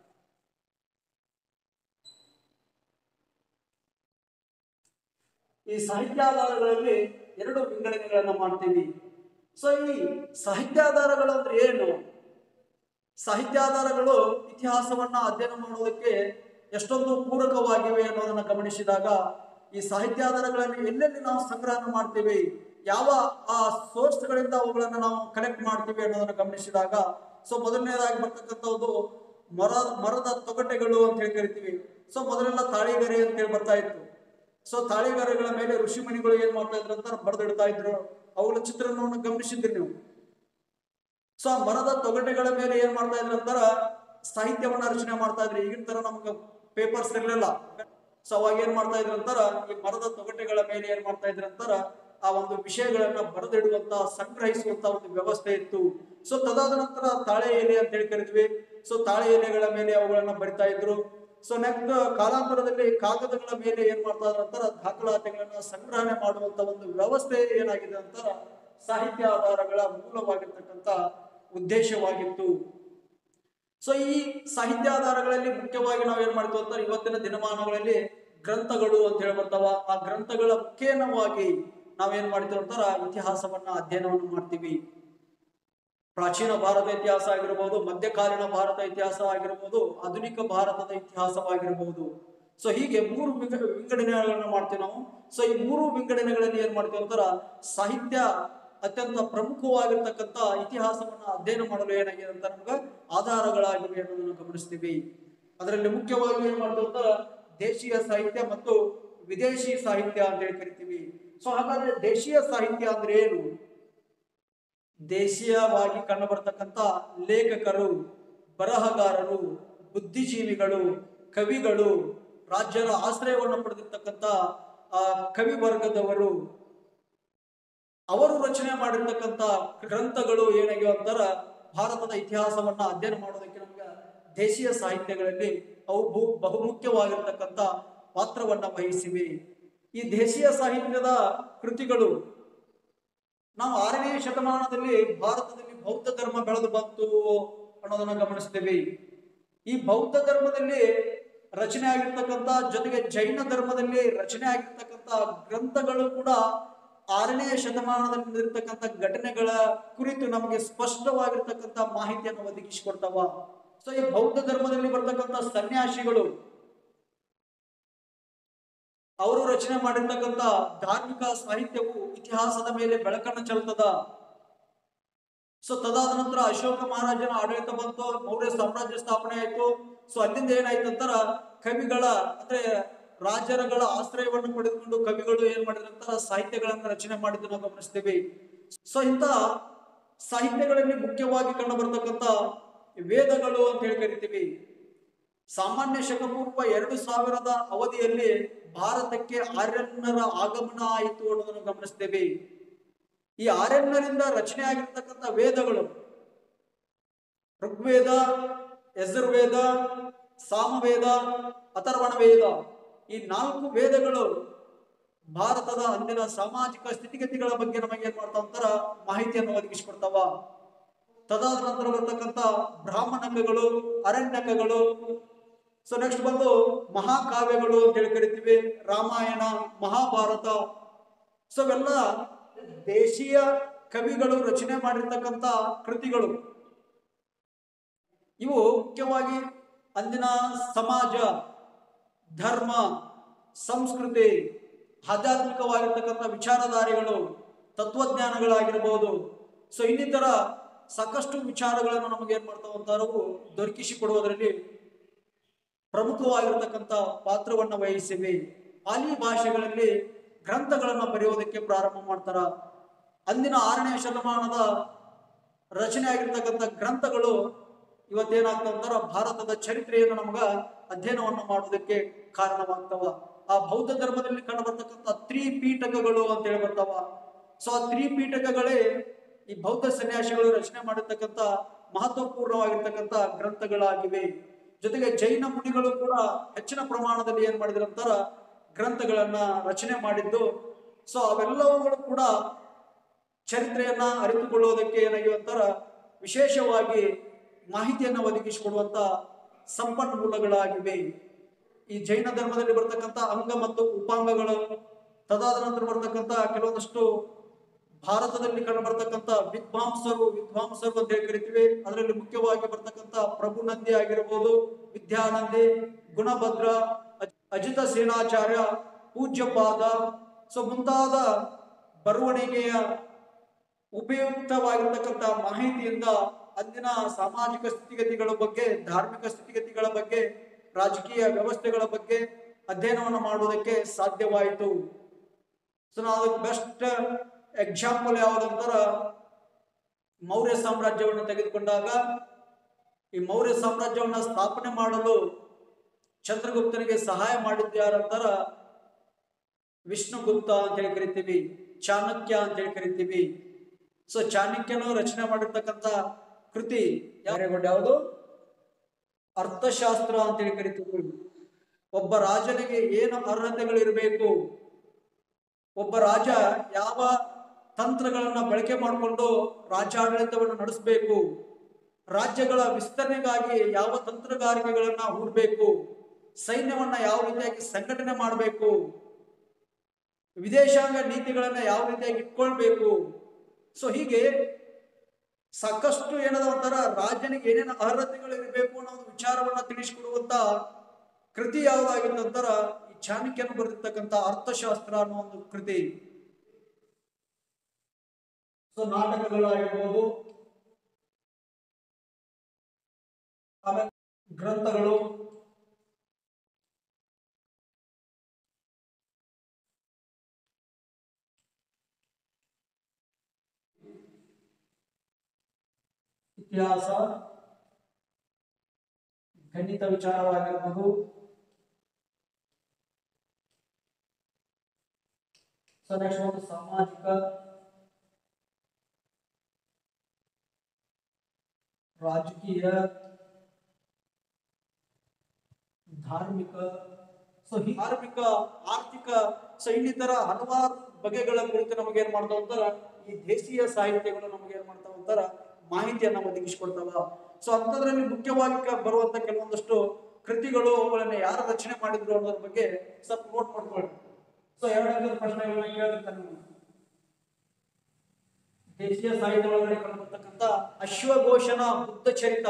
ಈ ಸಾಹಿತ್ಯಾಧಾರಗಳಲ್ಲಿ ಎರಡು ವಿಂಗಡಣೆಗಳನ್ನ ಮಾಡ್ತೀವಿ ಸೊ ಈ ಸಾಹಿತ್ಯಾಧಾರಗಳು ಅಂದ್ರೆ ಏನು ಸಾಹಿತ್ಯಾಧಾರಗಳು ಇತಿಹಾಸವನ್ನ ಅಧ್ಯಯನ ಮಾಡೋದಕ್ಕೆ ಎಷ್ಟೊಂದು ಪೂರಕವಾಗಿವೆ ಅನ್ನೋದನ್ನ ಗಮನಿಸಿದಾಗ ಈ ಸಾಹಿತ್ಯಾಧಾರಗಳನ್ನು ಎಲ್ಲೆಲ್ಲಿ ನಾವು ಸಂಗ್ರಹಣ ಮಾಡ್ತೀವಿ ಯಾವ ಆ ಸೋರ್ಸ್ಗಳಿಂದ ಅವುಗಳನ್ನ ನಾವು ಕಲೆಕ್ಟ್ ಮಾಡ್ತೀವಿ ಅನ್ನೋದನ್ನ ಗಮನಿಸಿದಾಗ ಸೊ ಮೊದಲನೇದಾಗಿ ಬರ್ತಕ್ಕಂಥದ್ದು ಮರ ಮರದ ತೊಗಟೆಗಳು ಅಂತ ಹೇಳಿ ಕರಿತೀವಿ ಸೊ ಮೊದಲೆಲ್ಲ ತಾಳಿಗರೆ ಅಂತ ಹೇಳಿ ಬರ್ತಾ ಇತ್ತು ಸೊ ತಾಳಿಗರೆಗಳ ಮೇಲೆ ಋಷಿಮುನಿಗಳು ಏನ್ ಮಾಡ್ತಾ ಇದ್ರು ಅಂತ ಬರೆದಿಡ್ತಾ ಇದ್ರು ಅವುಗಳ ಚಿತ್ರಣವನ್ನು ಗಮನಿಸಿದ್ರಿ ನೀವು ಸೊ ಆ ಮರದ ತೊಗಟೆಗಳ ಮೇಲೆ ಏನ್ ಮಾಡ್ತಾ ಇದ್ರು ಅಂತಾರ ಸಾಹಿತ್ಯವನ್ನ ರಚನೆ ಮಾಡ್ತಾ ಇದ್ರಿ ಈಗಿನ ತರ ನಮ್ಗೆ ಪೇಪರ್ಸ್ ಇರಲಿಲ್ಲ ಸೊ ಅವಾಗ ಏನ್ ಮಾಡ್ತಾ ಇದ್ರು ಅಂತಾರ ಈ ಮರದ ತೊಗಟೆಗಳ ಮೇಲೆ ಏನ್ ಮಾಡ್ತಾ ಇದ್ರು ಅಂತಾರ ಆ ಒಂದು ವಿಷಯಗಳನ್ನ ಬರೆದಿಡುವಂತ ಸಂಗ್ರಹಿಸುವಂತ ಒಂದು ವ್ಯವಸ್ಥೆ ಇತ್ತು ಸೊ ತದಾದ ನಂತರ ತಾಳೆ ಎಲೆ ಅಂತ ಹೇಳಿ ಕರಿದ್ವಿ ಸೊ ತಾಳೆ ಎಲೆಗಳ ಮೇಲೆ ಅವುಗಳನ್ನ ಬರಿತಾ ಇದ್ರು ಸೊ ನೆಕ್ಸ್ಟ್ ಕಾಲಾಂತರದಲ್ಲಿ ಕಾಗದಗಳ ಮೇಲೆ ಏನ್ ಮಾಡ್ತಾ ಇದ್ರು ಅಂತಾರ ದಾಖಲಾತಿಗಳನ್ನ ಸಂಗ್ರಹಣೆ ಮಾಡುವಂತ ಒಂದು ವ್ಯವಸ್ಥೆ ಏನಾಗಿದೆ ಅಂತಾರ ಸಾಹಿತ್ಯ ಆಧಾರಗಳ ಮೂಲವಾಗಿರ್ತಕ್ಕಂಥ ಉದ್ದೇಶವಾಗಿತ್ತು ಸೊ ಈ ಸಾಹಿತ್ಯಾಧಾರಗಳಲ್ಲಿ ಮುಖ್ಯವಾಗಿ ನಾವು ಏನ್ ಮಾಡ್ತೀವಿ ಅಂತಾರೆ ಇವತ್ತಿನ ದಿನಮಾನಗಳಲ್ಲಿ ಗ್ರಂಥಗಳು ಅಂತ ಹೇಳಿ ಬರ್ತಾವ ಆ ಗ್ರಂಥಗಳ ಮುಖೇನವಾಗಿ ನಾವೇನ್ ಮಾಡ್ತೀವಿ ಅಂತಾರ ಇತಿಹಾಸವನ್ನ ಅಧ್ಯಯನವನ್ನು ಮಾಡ್ತೀವಿ ಪ್ರಾಚೀನ ಭಾರತ ಇತಿಹಾಸ ಆಗಿರ್ಬೋದು ಮಧ್ಯಕಾಲೀನ ಭಾರತ ಇತಿಹಾಸ ಆಗಿರ್ಬೋದು ಆಧುನಿಕ ಭಾರತದ ಇತಿಹಾಸವಾಗಿರ್ಬೋದು ಸೊ ಹೀಗೆ ಮೂರು ವಿಂಗ ವಿಂಗಡಣೆಗಳನ್ನು ಮಾಡ್ತೀವಿ ನಾವು ಸೊ ಈ ಮೂರು ವಿಂಗಡಣೆಗಳಲ್ಲಿ ಏನ್ ಮಾಡ್ತೀವಿ ಅಂತಾರ ಸಾಹಿತ್ಯ ಅತ್ಯಂತ ಪ್ರಮುಖವಾಗಿರ್ತಕ್ಕಂಥ ಇತಿಹಾಸವನ್ನ ಅಧ್ಯಯನ ಮಾಡಲು ಏನಾಗಿದೆ ಅಂತ ನಮ್ಗೆ ಆಧಾರಗಳಾಗಿವೆ ಅನ್ನೋದನ್ನು ಗಮನಿಸ್ತೀವಿ ಅದರಲ್ಲಿ ಮುಖ್ಯವಾಗಿ ಏನ್ ಮಾಡ್ತೀವಿ ಅಂತಾರ ದೇಶೀಯ ಸಾಹಿತ್ಯ ಮತ್ತು ವಿದೇಶಿ ಸಾಹಿತ್ಯ ಅಂತ ಹೇಳಿ ಕರಿತೀವಿ ಸೊ ಹಾಗಾದ್ರೆ ದೇಶೀಯ ಸಾಹಿತ್ಯ ಅಂದ್ರೆ ಏನು ದೇಶೀಯವಾಗಿ ಕಂಡುಬರ್ತಕ್ಕಂಥ ಲೇಖಕರು ಬರಹಗಾರರು ಬುದ್ಧಿಜೀವಿಗಳು ಕವಿಗಳು ರಾಜ್ಯದ ಆಶ್ರಯವನ್ನು ಪಡೆದಿರ್ತಕ್ಕಂಥ ಆ ಕವಿ ವರ್ಗದವರು ಅವರು ರಚನೆ ಮಾಡಿರ್ತಕ್ಕಂಥ ಗ್ರಂಥಗಳು ಏನಾಗಿವೆ ಅಂತಾರ ಭಾರತದ ಇತಿಹಾಸವನ್ನ ಅಧ್ಯಯನ ಮಾಡೋದಕ್ಕೆ ನಮ್ಗೆ ದೇಶೀಯ ಸಾಹಿತ್ಯಗಳಲ್ಲಿ ಅವು ಬಹು ಬಹುಮುಖ್ಯವಾಗಿರ್ತಕ್ಕಂಥ ಪಾತ್ರವನ್ನ ವಹಿಸಿವೆ ಈ ದೇಶೀಯ ಸಾಹಿತ್ಯದ ಕೃತಿಗಳು ನಾವು ಆರನೇ ಶತಮಾನದಲ್ಲಿ ಭಾರತದಲ್ಲಿ ಬೌದ್ಧ ಧರ್ಮ ಬೆಳೆದು ಬಂತು ಅನ್ನೋದನ್ನ ಗಮನಿಸ್ತೇವೆ ಈ ಬೌದ್ಧ ಧರ್ಮದಲ್ಲಿ ರಚನೆ ಆಗಿರ್ತಕ್ಕಂಥ ಜೊತೆಗೆ ಜೈನ ಧರ್ಮದಲ್ಲಿ ರಚನೆ ಆಗಿರ್ತಕ್ಕಂಥ ಗ್ರಂಥಗಳು ಕೂಡ ಆರನೇ ಶತಮಾನದಲ್ಲಿ ನಡೆದಿರ್ತಕ್ಕಂಥ ಘಟನೆಗಳ ಕುರಿತು ನಮಗೆ ಸ್ಪಷ್ಟವಾಗಿರ್ತಕ್ಕಂಥ ಮಾಹಿತಿಯನ್ನು ಒದಗಿಸಿಕೊಡ್ತಾವ ಸೊ ಈ ಬೌದ್ಧ ಧರ್ಮದಲ್ಲಿ ಬರ್ತಕ್ಕಂಥ ಸನ್ಯಾಸಿಗಳು ಅವರು ರಚನೆ ಮಾಡಿರ್ತಕ್ಕಂಥ ಧಾರ್ಮಿಕ ಸಾಹಿತ್ಯವು ಇತಿಹಾಸದ ಮೇಲೆ ಬೆಳಕನ್ನು ಚೆಲ್ತದ ಸೊ ತದಾದ ನಂತರ ಅಶೋಕ ಮಹಾರಾಜನ ಆಡಳಿತ ಬಂತು ಮೌರ್ಯ ಸಾಮ್ರಾಜ್ಯ ಸ್ಥಾಪನೆ ಆಯ್ತು ಸೊ ಅಲ್ಲಿಂದ ಏನಾಯ್ತು ಅಂತಾರ ಕವಿಗಳ ಅಂದ್ರೆ ರಾಜರುಗಳ ಆಶ್ರಯವನ್ನು ಪಡೆದುಕೊಂಡು ಕವಿಗಳು ಏನ್ ಮಾಡಿದ್ರಂತಾರ ಸಾಹಿತ್ಯಗಳನ್ನ ರಚನೆ ಮಾಡಿದ್ದು ನಾವು ಗಮನಿಸ್ತೀವಿ ಸೊ ಇಂಥ ಸಾಹಿತ್ಯಗಳಲ್ಲಿ ಮುಖ್ಯವಾಗಿ ಕಂಡು ಬರ್ತಕ್ಕಂಥ ವೇದಗಳು ಅಂತ ಹೇಳಿ ಕರಿತೀವಿ ಸಾಮಾನ್ಯ ಶಕಪೂರ್ವ ಎರಡು ಸಾವಿರದ ಅವಧಿಯಲ್ಲಿ ಭಾರತಕ್ಕೆ ಆರ್ಯನ್ನರ ಆಗಮನ ಆಯಿತು ಅನ್ನೋದನ್ನು ಗಮನಿಸ್ತೇವೆ ಈ ಆರ್ಯನ್ನರಿಂದ ರಚನೆ ಆಗಿರ್ತಕ್ಕಂಥ ವೇದಗಳು ಋಗ್ವೇದ ಯಜುರ್ವೇದ ಸಾಮವೇದ ಅಥರ್ವಣ ವೇದ ಈ ನಾಲ್ಕು ವೇದಗಳು ಭಾರತದ ಅಂದಿನ ಸಾಮಾಜಿಕ ಸ್ಥಿತಿಗತಿಗಳ ಬಗ್ಗೆ ನಮಗೆ ಏನ್ ಮಾಡ್ತಾವ ಅಂತಾರ ಮಾಹಿತಿಯನ್ನು ಒದಗಿಸಿಕೊಡ್ತಾವ ತದಾದ ನಂತರ ಬರ್ತಕ್ಕಂಥ ಬ್ರಾಹ್ಮಣಕಗಳು ಅರಣ್ಯಕಗಳು ಸೊ ನೆಕ್ಸ್ಟ್ ಬಂದು ಮಹಾಕಾವ್ಯಗಳು ಅಂತ ಹೇಳಿ ಕರಿತೀವಿ ರಾಮಾಯಣ ಮಹಾಭಾರತ ಸೊ ಇವೆಲ್ಲ ದೇಶೀಯ ಕವಿಗಳು ರಚನೆ ಮಾಡಿರ್ತಕ್ಕಂಥ ಕೃತಿಗಳು ಇವು ಮುಖ್ಯವಾಗಿ ಅಂದಿನ ಸಮಾಜ ಧರ್ಮ ಸಂಸ್ಕೃತಿ ಆಧ್ಯಾತ್ಮಿಕವಾಗಿರ್ತಕ್ಕಂಥ ವಿಚಾರಧಾರೆಗಳು ತತ್ವಜ್ಞಾನಗಳಾಗಿರ್ಬೋದು ಸೊ ಇನ್ನಿತರ ಸಾಕಷ್ಟು ವಿಚಾರಗಳನ್ನು ನಮಗೆ ಏನ್ ಮಾಡ್ತಾವ ಅಂತಾರವು ದೊರಕಿಸಿಕೊಡುವುದರಲ್ಲಿ ಪ್ರಮುಖವಾಗಿರ್ತಕ್ಕಂಥ ಪಾತ್ರವನ್ನ ವಹಿಸಿವೆ ಪಾಲಿ ಭಾಷೆಗಳಲ್ಲಿ ಗ್ರಂಥಗಳನ್ನ ಬರೆಯೋದಕ್ಕೆ ಪ್ರಾರಂಭ ಮಾಡ್ತಾರ ಅಂದಿನ ಆರನೇ ಶತಮಾನದ ರಚನೆ ಆಗಿರ್ತಕ್ಕಂಥ ಗ್ರಂಥಗಳು ಇವತ್ತೇನಾಗ್ತಾವ ಅಂತಾರ ಭಾರತದ ಚರಿತ್ರೆಯನ್ನು ನಮಗ ಅಧ್ಯಯನವನ್ನು ಮಾಡೋದಕ್ಕೆ ಕಾರಣವಾಗ್ತಾವ ಆ ಬೌದ್ಧ ಧರ್ಮದಲ್ಲಿ ಕಂಡು ಬರ್ತಕ್ಕಂಥ ತ್ರಿಪೀಠಕಗಳು ಅಂತ ಹೇಳಿ ಬರ್ತಾವ ಸೊ ಆ ತ್ರಿಪೀಠಕಗಳೇ ಈ ಬೌದ್ಧ ಸನ್ಯಾಸಿಗಳು ರಚನೆ ಮಾಡಿರ್ತಕ್ಕಂಥ ಮಹತ್ವಪೂರ್ಣವಾಗಿರ್ತಕ್ಕಂಥ ಗ್ರಂಥಗಳಾಗಿವೆ ಜೊತೆಗೆ ಜೈನ ಮುನಿಗಳು ಕೂಡ ಹೆಚ್ಚಿನ ಪ್ರಮಾಣದಲ್ಲಿ ಏನ್ ಮಾಡಿದ್ರು ಅಂತಾರ ಗ್ರಂಥಗಳನ್ನ ರಚನೆ ಮಾಡಿದ್ದು ಸೊ ಅವೆಲ್ಲವುಗಳು ಕೂಡ ಚರಿತ್ರೆಯನ್ನ ಅರಿತುಕೊಳ್ಳುವುದಕ್ಕೆ ಏನಾಗಿವೆ ಅಂತಾರ ವಿಶೇಷವಾಗಿ ಮಾಹಿತಿಯನ್ನ ಒದಗಿಸಿಕೊಡುವಂತ ಸಂಪನ್ಮೂಲಗಳಾಗಿವೆ ಈ ಜೈನ ಧರ್ಮದಲ್ಲಿ ಬರ್ತಕ್ಕಂಥ ಅಂಗ ಮತ್ತು ಉಪಾಂಗಗಳು ತದಾದ ನಂತರ ಬರ್ತಕ್ಕಂಥ ಕೆಲವೊಂದಷ್ಟು ಭಾರತದಲ್ಲಿ ಕಂಡು ಬರ್ತಕ್ಕಂಥ ವಿದ್ವಾಂಸರು ವಿದ್ವಾಂಸರು ಅಂತ ಹೇಳಿ ಕರಿತೀವಿ ಅದರಲ್ಲಿ ಮುಖ್ಯವಾಗಿ ಬರ್ತಕ್ಕಂಥ ಪ್ರಭುನಂದಿ ಆಗಿರಬಹುದು ವಿದ್ಯಾನಂದಿ ಗುಣಭದ್ರ ಅಜ್- ಅಜಿತ ಸೇನಾಚಾರ್ಯ ಪೂಜ್ಯಪಾದ ಸೊ ಮುಂತಾದ ಬರವಣಿಗೆಯ ಉಪಯುಕ್ತವಾಗಿರ್ತಕ್ಕಂಥ ಮಾಹಿತಿಯಿಂದ ಅಂದಿನ ಸಾಮಾಜಿಕ ಸ್ಥಿತಿಗತಿಗಳ ಬಗ್ಗೆ ಧಾರ್ಮಿಕ ಸ್ಥಿತಿಗತಿಗಳ ಬಗ್ಗೆ ರಾಜಕೀಯ ವ್ಯವಸ್ಥೆಗಳ ಬಗ್ಗೆ ಅಧ್ಯಯನವನ್ನು ಮಾಡುವುದಕ್ಕೆ ಸಾಧ್ಯವಾಯಿತು ಸೊ ನಾವು ಬೆಸ್ಟ್ ಎಕ್ಸಾಂಪಲ್ ಯಾವುದಂತರ ಮೌರ್ಯ ಸಾಮ್ರಾಜ್ಯವನ್ನು ತೆಗೆದುಕೊಂಡಾಗ ಈ ಮೌರ್ಯ ಸಾಮ್ರಾಜ್ಯವನ್ನ ಸ್ಥಾಪನೆ ಮಾಡಲು ಚಂದ್ರಗುಪ್ತನಿಗೆ ಸಹಾಯ ಮಾಡಿದ್ದು ಯಾರಂತಾರ ವಿಷ್ಣುಗುಪ್ತ ಅಂತ ಹೇಳಿ ಕರಿತೀವಿ ಚಾಣಕ್ಯ ಅಂತ ಹೇಳಿ ಕರಿತೀವಿ ಸೊ ಚಾಣಕ್ಯನು ರಚನೆ ಮಾಡಿರ್ತಕ್ಕಂಥ ಕೃತಿ ಯಾರೇಗೊಂಡು ಯಾವುದು ಅರ್ಥಶಾಸ್ತ್ರ ಅಂತ ಹೇಳಿ ಕರಿತೀವಿ ಒಬ್ಬ ರಾಜನಿಗೆ ಏನು ಅರ್ಹತೆಗಳಿರಬೇಕು ಒಬ್ಬ ರಾಜ ಯಾವ ತಂತ್ರಗಳನ್ನ ಬಳಕೆ ಮಾಡಿಕೊಂಡು ರಾಜ್ಯಾಡಳಿತವನ್ನು ನಡೆಸಬೇಕು ರಾಜ್ಯಗಳ ವಿಸ್ತರಣೆಗಾಗಿ ಯಾವ ತಂತ್ರಗಾರಿಕೆಗಳನ್ನ ಹೂಡಬೇಕು ಸೈನ್ಯವನ್ನ ಯಾವ ರೀತಿಯಾಗಿ ಸಂಘಟನೆ ಮಾಡಬೇಕು ವಿದೇಶಾಂಗ ನೀತಿಗಳನ್ನ ಯಾವ ರೀತಿಯಾಗಿ ಇಟ್ಕೊಳ್ಬೇಕು ಸೊ ಹೀಗೆ ಸಾಕಷ್ಟು ಏನದ ಒಂಥರ ರಾಜನಿಗೆ ಏನೇನು ಅರ್ಹತೆಗಳು ಇರಬೇಕು ಅನ್ನೋ ಒಂದು ವಿಚಾರವನ್ನ ತಿಳಿಸಿಕೊಡುವಂತ ಕೃತಿ ಯಾವುದಾಗಿತ್ತಂತರ ಈ ಚಾಣಕ್ಯನು ಬರೆದಿರ್ತಕ್ಕಂಥ ಅರ್ಥಶಾಸ್ತ್ರ ಅನ್ನೋ ಒಂದು ಕೃತಿ ಸೊ ನಾಟಕಗಳಾಗಿರ್ಬೋದು ಆಮೇಲೆ ಗ್ರಂಥಗಳು ಇತಿಹಾಸ ಗಣಿತ ವಿಚಾರವಾಗಿರ್ಬೋದು ಸೊ ನೆಕ್ಸ್ಟ್ ಒಂದು ಸಾಮಾಜಿಕ ರಾಜಕೀಯ ಧಾರ್ಮಿಕ ಸೊ ಧಾರ್ಮಿಕ ಆರ್ಥಿಕ ಸೊ ಇನ್ನಿತರ ಹಲವಾರು ಬಗೆಗಳ ಕುರಿತು ನಮಗೆ ಏನ್ ಮಾಡ್ತಾವ ಅಂತಾರ ಈ ದೇಶೀಯ ಸಾಹಿತ್ಯಗಳು ನಮಗೆ ಏನ್ ಮಾಡ್ತಾವ ಅಂತಾರ ಮಾಹಿತಿಯನ್ನ ಒದಗಿಸಿಕೊಡ್ತಾವ ಸೊ ಅಂಥದ್ರಲ್ಲಿ ಮುಖ್ಯವಾಗಿ ಕ- ಬರುವಂತ ಕೆಲವೊಂದಷ್ಟು ಕೃತಿಗಳು ಅವುಗಳನ್ನ ಯಾರು ರಚನೆ ಮಾಡಿದ್ರು ಅನ್ನೋದ್ರ ಬಗ್ಗೆ ಸ್ವಲ್ಪ ನೋಟ್ ಮಾಡ್ಕೊಳ್ಳಿ ಸೊ ಎರಡನೇ ಪ್ರಶ್ನೆಗಳನ್ನ ಕೇಳಿರ್ತಾನೆ ನೀವು. ದೇಶೀಯ ಸಾಹಿತ್ಯ ಒಳಗಡೆ ಕಂಡುಬರ್ತಕ್ಕಂಥ ಅಶ್ವಘೋಷನ ಬುದ್ಧ ಚರಿತ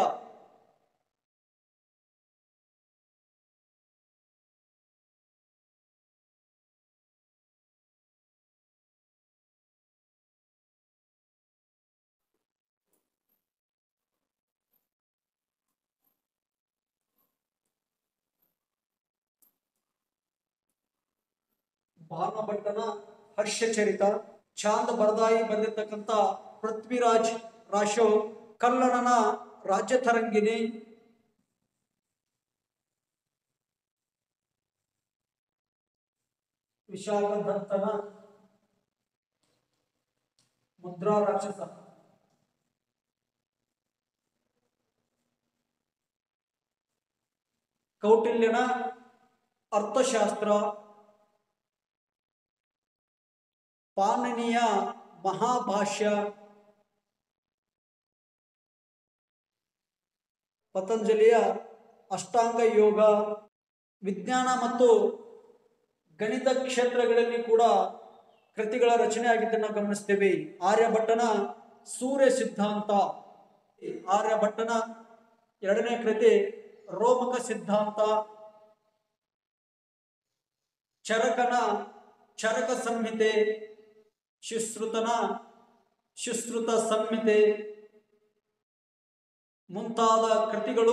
ಭಾನುಭಟ್ಟನ ಹರ್ಷಚರಿತ ಚಾಂದ್ ಬರದಾಯಿ ಬಂದಿರತಕ್ಕಂಥ ಪೃಥ್ವಿರಾಜ್ ರಾಶೋ ಕಲ್ಲಣನ ರಾಜ್ಯತರಂಗಿಣಿ ವಿಶಾಖದತ್ತನ ಮುದ್ರಾ ರಾಕ್ಷಸ ಕೌಟಿಲ್ಯನ ಅರ್ಥಶಾಸ್ತ್ರ ಪಾಣನಿಯ ಮಹಾಭಾಷ್ಯ ಪತಂಜಲಿಯ ಅಷ್ಟಾಂಗ ಯೋಗ ವಿಜ್ಞಾನ ಮತ್ತು ಗಣಿತ ಕ್ಷೇತ್ರಗಳಲ್ಲಿ ಕೂಡ ಕೃತಿಗಳ ರಚನೆ ಆಗಿದ್ದನ್ನು ಗಮನಿಸ್ತೇವೆ ಆರ್ಯಭಟ್ಟನ ಸೂರ್ಯ ಸಿದ್ಧಾಂತ ಆರ್ಯಭಟ್ಟನ ಎರಡನೇ ಕೃತಿ ರೋಮಕ ಸಿದ್ಧಾಂತ ಚರಕನ ಚರಕ ಸಂಹಿತೆ ಶುಶ್ರುತನ ಶುಶ್ರುತ ಸಂಹಿತೆ ಮುಂತಾದ ಕೃತಿಗಳು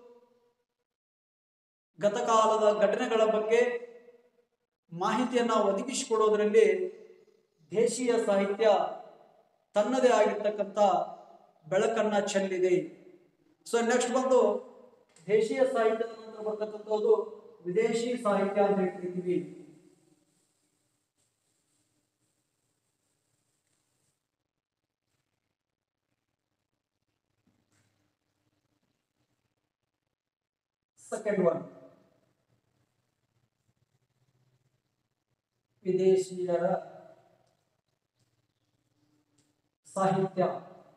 ಗತಕಾಲದ ಘಟನೆಗಳ ಬಗ್ಗೆ ಮಾಹಿತಿಯನ್ನ ಒದಗಿಸಿಕೊಡೋದ್ರಲ್ಲಿ ದೇಶೀಯ ಸಾಹಿತ್ಯ ತನ್ನದೇ ಆಗಿರ್ತಕ್ಕಂಥ ಬೆಳಕನ್ನ ಚೆಲ್ಲಿದೆ ಸೊ ನೆಕ್ಸ್ಟ್ ಬಂದು ದೇಶೀಯ ಸಾಹಿತ್ಯದ ನಂತರ ಬರ್ತಕ್ಕಂಥದ್ದು ವಿದೇಶಿ ಸಾಹಿತ್ಯ ಅಂತ ಹೇಳ್ತಿದ್ದೀವಿ ಸೆಕೆಂಡ್ ಒನ್ ವಿದೇಶಿಯರ ಸಾಹಿತ್ಯ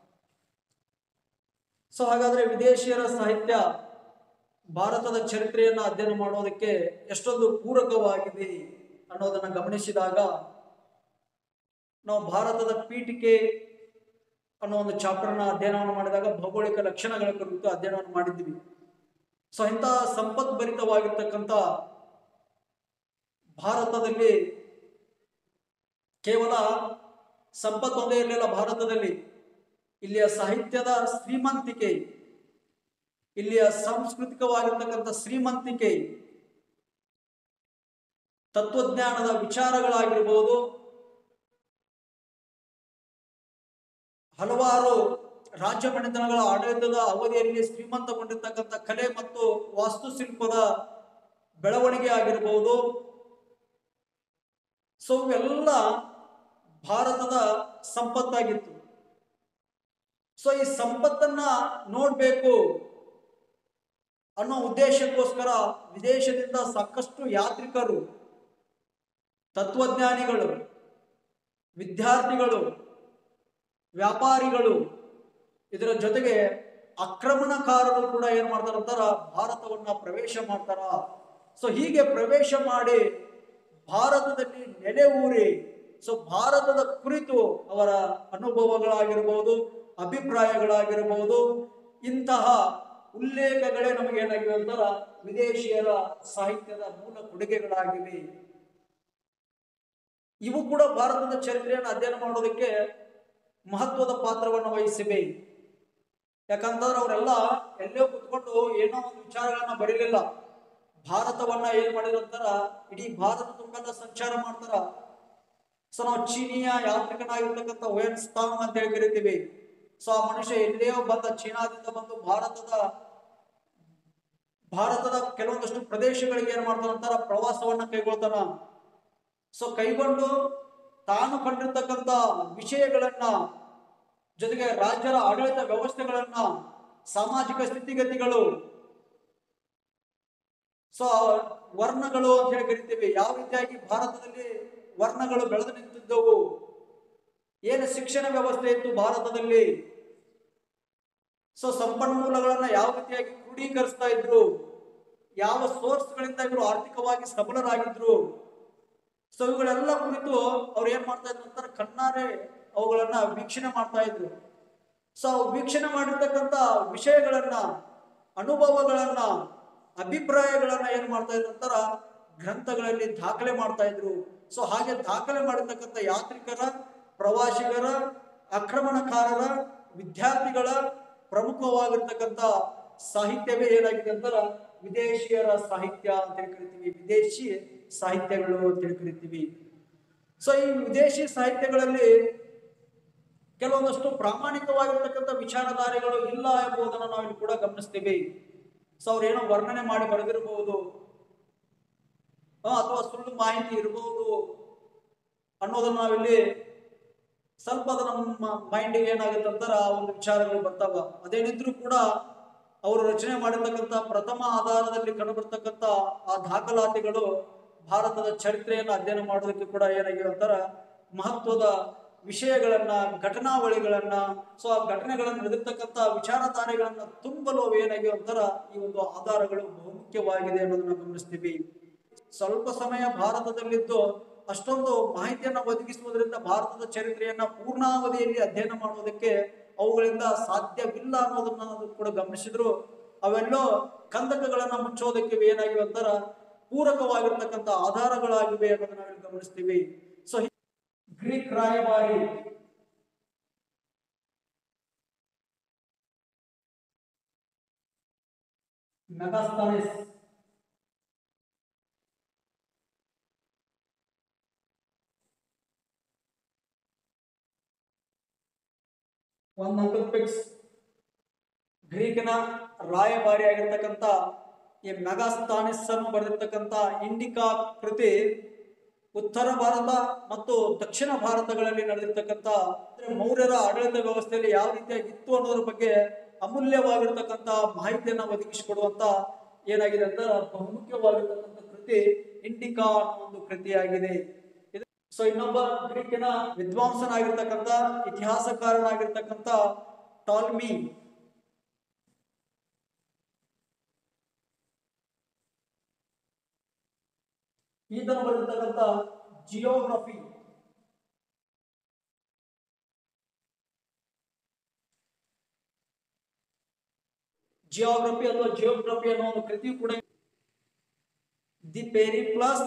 ಸೊ ಹಾಗಾದ್ರೆ ವಿದೇಶಿಯರ ಸಾಹಿತ್ಯ ಭಾರತದ ಚರಿತ್ರೆಯನ್ನು ಅಧ್ಯಯನ ಮಾಡೋದಕ್ಕೆ ಎಷ್ಟೊಂದು ಪೂರಕವಾಗಿದೆ ಅನ್ನೋದನ್ನ ಗಮನಿಸಿದಾಗ ನಾವು ಭಾರತದ ಪೀಠಿಕೆ ಅನ್ನೋ ಒಂದು ಚಾಪ್ಟರ್ನ ಅಧ್ಯಯನವನ್ನು ಮಾಡಿದಾಗ ಭೌಗೋಳಿಕ ಲಕ್ಷಣಗಳ ಕುರಿತು ಅಧ್ಯಯನವನ್ನು ಮಾಡಿದ್ವಿ ಸೊ ಇಂತಹ ಸಂಪದ್ಭರಿತವಾಗಿರ್ತಕ್ಕಂಥ ಭಾರತದಲ್ಲಿ ಕೇವಲ ಸಂಪತ್ತೊಂದೇ ಇರಲಿಲ್ಲ ಭಾರತದಲ್ಲಿ ಇಲ್ಲಿಯ ಸಾಹಿತ್ಯದ ಶ್ರೀಮಂತಿಕೆ ಇಲ್ಲಿಯ ಸಾಂಸ್ಕೃತಿಕವಾಗಿರ್ತಕ್ಕಂಥ ಶ್ರೀಮಂತಿಕೆ ತತ್ವಜ್ಞಾನದ ವಿಚಾರಗಳಾಗಿರ್ಬೋದು ಹಲವಾರು ರಾಜ್ಯ ಮನೆತನಗಳ ಆಡಳಿತದ ಅವಧಿಯಲ್ಲಿ ಶ್ರೀಮಂತಗೊಂಡಿರ್ತಕ್ಕಂಥ ಕಲೆ ಮತ್ತು ವಾಸ್ತುಶಿಲ್ಪದ ಬೆಳವಣಿಗೆ ಆಗಿರಬಹುದು ಸೊ ಇವೆಲ್ಲ ಭಾರತದ ಸಂಪತ್ತಾಗಿತ್ತು ಸೊ ಈ ಸಂಪತ್ತನ್ನ ನೋಡ್ಬೇಕು ಅನ್ನೋ ಉದ್ದೇಶಕ್ಕೋಸ್ಕರ ವಿದೇಶದಿಂದ ಸಾಕಷ್ಟು ಯಾತ್ರಿಕರು ತತ್ವಜ್ಞಾನಿಗಳು ವಿದ್ಯಾರ್ಥಿಗಳು ವ್ಯಾಪಾರಿಗಳು ಇದರ ಜೊತೆಗೆ ಆಕ್ರಮಣಕಾರರು ಕೂಡ ಏನ್ ಮಾಡ್ತಾರಂತಾರ ಭಾರತವನ್ನ ಪ್ರವೇಶ ಮಾಡ್ತಾರ ಸೊ ಹೀಗೆ ಪ್ರವೇಶ ಮಾಡಿ ಭಾರತದಲ್ಲಿ ನೆಲೆ ಊರಿ ಸೊ ಭಾರತದ ಕುರಿತು ಅವರ ಅನುಭವಗಳಾಗಿರ್ಬೋದು ಅಭಿಪ್ರಾಯಗಳಾಗಿರಬಹುದು ಇಂತಹ ಉಲ್ಲೇಖಗಳೇ ನಮಗೆ ಏನಾಗಿವೆ ಅಂತಾರ ವಿದೇಶಿಯರ ಸಾಹಿತ್ಯದ ಮೂಲ ಕೊಡುಗೆಗಳಾಗಿವೆ ಇವು ಕೂಡ ಭಾರತದ ಚರಿತ್ರೆಯನ್ನು ಅಧ್ಯಯನ ಮಾಡೋದಕ್ಕೆ ಮಹತ್ವದ ಪಾತ್ರವನ್ನು ವಹಿಸಿವೆ ಯಾಕಂತಂದ್ರೆ ಅವರೆಲ್ಲ ಎಲ್ಲೋ ಕುತ್ಕೊಂಡು ಏನೋ ಒಂದು ವಿಚಾರಗಳನ್ನ ಬರೀಲಿಲ್ಲ ಭಾರತವನ್ನ ಏನ್ ಮಾಡಿದಂತಾರ ಇಡೀ ಭಾರತ ತುಂಬೆಲ್ಲ ಸಂಚಾರ ಮಾಡ್ತಾರ ಸೊ ನಾವು ಚೀನಿಯ ಯಾತ್ರಿಕನಾಗಿರ್ತಕ್ಕಂಥ ಓಯನ್ ಸ್ತಾಂಗ್ ಅಂತ ಹೇಳಿ ಕರಿತೀವಿ ಸೊ ಆ ಮನುಷ್ಯ ಎಲ್ಲೇ ಬಂದ ಚೀನಾದಿಂದ ಬಂದು ಭಾರತದ ಭಾರತದ ಕೆಲವೊಂದಷ್ಟು ಪ್ರದೇಶಗಳಿಗೆ ಏನ್ ಮಾಡ್ತಾನಂತಾರ ಪ್ರವಾಸವನ್ನ ಕೈಗೊಳ್ತಾನ ಸೊ ಕೈಗೊಂಡು ತಾನು ಕಂಡಿರ್ತಕ್ಕಂಥ ವಿಷಯಗಳನ್ನ ಜೊತೆಗೆ ರಾಜ್ಯರ ಆಡಳಿತ ವ್ಯವಸ್ಥೆಗಳನ್ನ ಸಾಮಾಜಿಕ ಸ್ಥಿತಿಗತಿಗಳು ಸೊ ವರ್ಣಗಳು ಅಂತ ಹೇಳಿ ಕರಿತೀವಿ ಯಾವ ರೀತಿಯಾಗಿ ಭಾರತದಲ್ಲಿ ವರ್ಣಗಳು ಬೆಳೆದು ನಿಂತಿದ್ದವು ಏನು ಶಿಕ್ಷಣ ವ್ಯವಸ್ಥೆ ಇತ್ತು ಭಾರತದಲ್ಲಿ ಸೊ ಸಂಪನ್ಮೂಲಗಳನ್ನ ಯಾವ ರೀತಿಯಾಗಿ ಕ್ರೋಢೀಕರಿಸ್ತಾ ಇದ್ರು ಯಾವ ಸೋರ್ಸ್ಗಳಿಂದ ಇವರು ಆರ್ಥಿಕವಾಗಿ ಸಬಲರಾಗಿದ್ರು ಸೊ ಇವುಗಳೆಲ್ಲ ಕುರಿತು ಅವ್ರು ಏನ್ ಮಾಡ್ತಾ ಇದ್ರು ಅಂತಾರೆ ಕಣ್ಣಾರೆ ಅವುಗಳನ್ನ ವೀಕ್ಷಣೆ ಮಾಡ್ತಾ ಇದ್ರು ಸೊ ಅವು ವೀಕ್ಷಣೆ ಮಾಡಿರ್ತಕ್ಕಂಥ ವಿಷಯಗಳನ್ನ ಅನುಭವಗಳನ್ನ ಅಭಿಪ್ರಾಯಗಳನ್ನ ಏನ್ ಮಾಡ್ತಾ ಇದ್ರು ಅಂತಾರ ಗ್ರಂಥಗಳಲ್ಲಿ ದಾಖಲೆ ಮಾಡ್ತಾ ಇದ್ರು ಸೊ ಹಾಗೆ ದಾಖಲೆ ಮಾಡಿರ್ತಕ್ಕಂಥ ಯಾತ್ರಿಕರ ಪ್ರವಾಸಿಗರ ಆಕ್ರಮಣಕಾರರ ವಿದ್ಯಾರ್ಥಿಗಳ ಪ್ರಮುಖವಾಗಿರ್ತಕ್ಕಂಥ ಸಾಹಿತ್ಯವೇ ಏನಾಗಿದೆ ಅಂತಾರ ವಿದೇಶಿಯರ ಸಾಹಿತ್ಯ ಅಂತ ಹೇಳಿ ಕರಿತೀವಿ ವಿದೇಶಿ ಸಾಹಿತ್ಯಗಳು ಅಂತ ಹೇಳಿ ಕರಿತೀವಿ ಸೊ ಈ ವಿದೇಶಿ ಸಾಹಿತ್ಯಗಳಲ್ಲಿ ಕೆಲವೊಂದಷ್ಟು ಪ್ರಾಮಾಣಿಕವಾಗಿರ್ತಕ್ಕಂಥ ವಿಚಾರಧಾರೆಗಳು ಇಲ್ಲ ಎಂಬುದನ್ನು ನಾವು ಇಲ್ಲಿ ಕೂಡ ಗಮನಿಸ್ತೀವಿ ಸೊ ಅವ್ರೇನೋ ವರ್ಣನೆ ಮಾಡಿ ಬರೆದಿರಬಹುದು ಅಥವಾ ಸುಳ್ಳು ಮಾಹಿತಿ ಇರಬಹುದು ಅನ್ನೋದನ್ನ ನಾವಿಲ್ಲಿ ಸ್ವಲ್ಪ ಅದು ನಮ್ಮ ಮೈಂಡಿಗೆ ಏನಾಗುತ್ತೆ ಅಂತಾರ ಆ ಒಂದು ವಿಚಾರಗಳು ಬರ್ತಾವ ಅದೇನಿದ್ರು ಕೂಡ ಅವರು ರಚನೆ ಮಾಡಿರ್ತಕ್ಕಂಥ ಪ್ರಥಮ ಆಧಾರದಲ್ಲಿ ಕಂಡುಬರ್ತಕ್ಕಂಥ ಆ ದಾಖಲಾತಿಗಳು ಭಾರತದ ಚರಿತ್ರೆಯನ್ನು ಅಧ್ಯಯನ ಮಾಡೋದಕ್ಕೆ ಕೂಡ ಏನಾಗಿವೆ ಅಂತಾರ ಮಹತ್ವದ ವಿಷಯಗಳನ್ನ ಘಟನಾವಳಿಗಳನ್ನ ಸೊ ಆ ಘಟನೆಗಳನ್ನು ನಡೆದಿರ್ತಕ್ಕಂಥ ವಿಚಾರಧಾರೆಗಳನ್ನ ತುಂಬಲು ಅವು ಏನಾಗಿವೆ ಅಂತಾರ ಈ ಒಂದು ಆಧಾರಗಳು ಬಹುಮುಖ್ಯವಾಗಿದೆ ಅನ್ನೋದನ್ನ ಗಮನಿಸ್ತೀವಿ ಸ್ವಲ್ಪ ಸಮಯ ಭಾರತದಲ್ಲಿದ್ದು ಅಷ್ಟೊಂದು ಮಾಹಿತಿಯನ್ನ ಒದಗಿಸುವುದರಿಂದ ಭಾರತದ ಚರಿತ್ರೆಯನ್ನ ಪೂರ್ಣಾವಧಿಯಲ್ಲಿ ಅಧ್ಯಯನ ಮಾಡುವುದಕ್ಕೆ ಅವುಗಳಿಂದ ಸಾಧ್ಯವಿಲ್ಲ ಅನ್ನೋದನ್ನ ನಾವು ಕೂಡ ಗಮನಿಸಿದ್ರು ಅವೆಲ್ಲೋ ಕಂದಕಗಳನ್ನ ಮುಚ್ಚೋದಕ್ಕೆ ಇವು ಏನಾಗಿವೆ ಅಂತಾರ ಪೂರಕವಾಗಿರ್ತಕ್ಕಂಥ ಆಧಾರಗಳಾಗಿವೆ ಅನ್ನೋದನ್ನ ನಾವಿಲ್ಲಿ ಗಮನಿಸ್ತೀವಿ ಸೊ ಗ್ರೀಕ್ ರಾಯಭಾರಿ ಮೆಗಾಸ್ತಾನಿಸ್ ಒಂದು ಅಂಕದ ಪಿಕ್ಸ್ ಗ್ರೀಕ್ನ ರಾಯಭಾರಿ ಆಗಿರ್ತಕ್ಕಂಥ ಈ ಮೆಗಾಸ್ತಾನಿಸ್ ಅನ್ನು ಬರೆದಿರ್ತಕ್ಕಂಥ ಇಂಡಿಕಾ ಕೃತಿ ಉತ್ತರ ಭಾರತ ಮತ್ತು ದಕ್ಷಿಣ ಭಾರತಗಳಲ್ಲಿ ನಡೆದಿರ್ತಕ್ಕಂಥ ಅಂದ್ರೆ ಮೌರ್ಯರ ಆಡಳಿತ ವ್ಯವಸ್ಥೆಯಲ್ಲಿ ಯಾವ ರೀತಿಯಾಗಿ ಇತ್ತು ಅನ್ನೋದ್ರ ಬಗ್ಗೆ ಅಮೂಲ್ಯವಾಗಿರ್ತಕ್ಕಂಥ ಮಾಹಿತಿಯನ್ನ ಒದಗಿಸಿಕೊಡುವಂತ ಏನಾಗಿದೆ ಅಂತ ಬಹುಮುಖ್ಯವಾಗಿರ್ತಕ್ಕಂಥ ಕೃತಿ ಇಂಡಿಕಾ ಅನ್ನೋ ಒಂದು ಕೃತಿಯಾಗಿದೆ ಸೊ ಇನ್ನೊಬ್ಬ ಗ್ರೀಕಿನ ವಿದ್ವಾಂಸನಾಗಿರ್ತಕ್ಕಂಥ ಇತಿಹಾಸಕಾರನಾಗಿರ್ತಕ್ಕಂಥ ಟಾಲ್ಮಿ ಈತನು ಬರೆದಿರ್ತಕ್ಕಂಥ ಜಿಯೋಗ್ರಫಿ ಜಿಯೋಗ್ರಫಿ ಅಥವಾ ಜಿಯೋಗ್ರಫಿ ಅನ್ನೋ ಒಂದು ಕೃತಿಯು ಕೂಡ the Periplus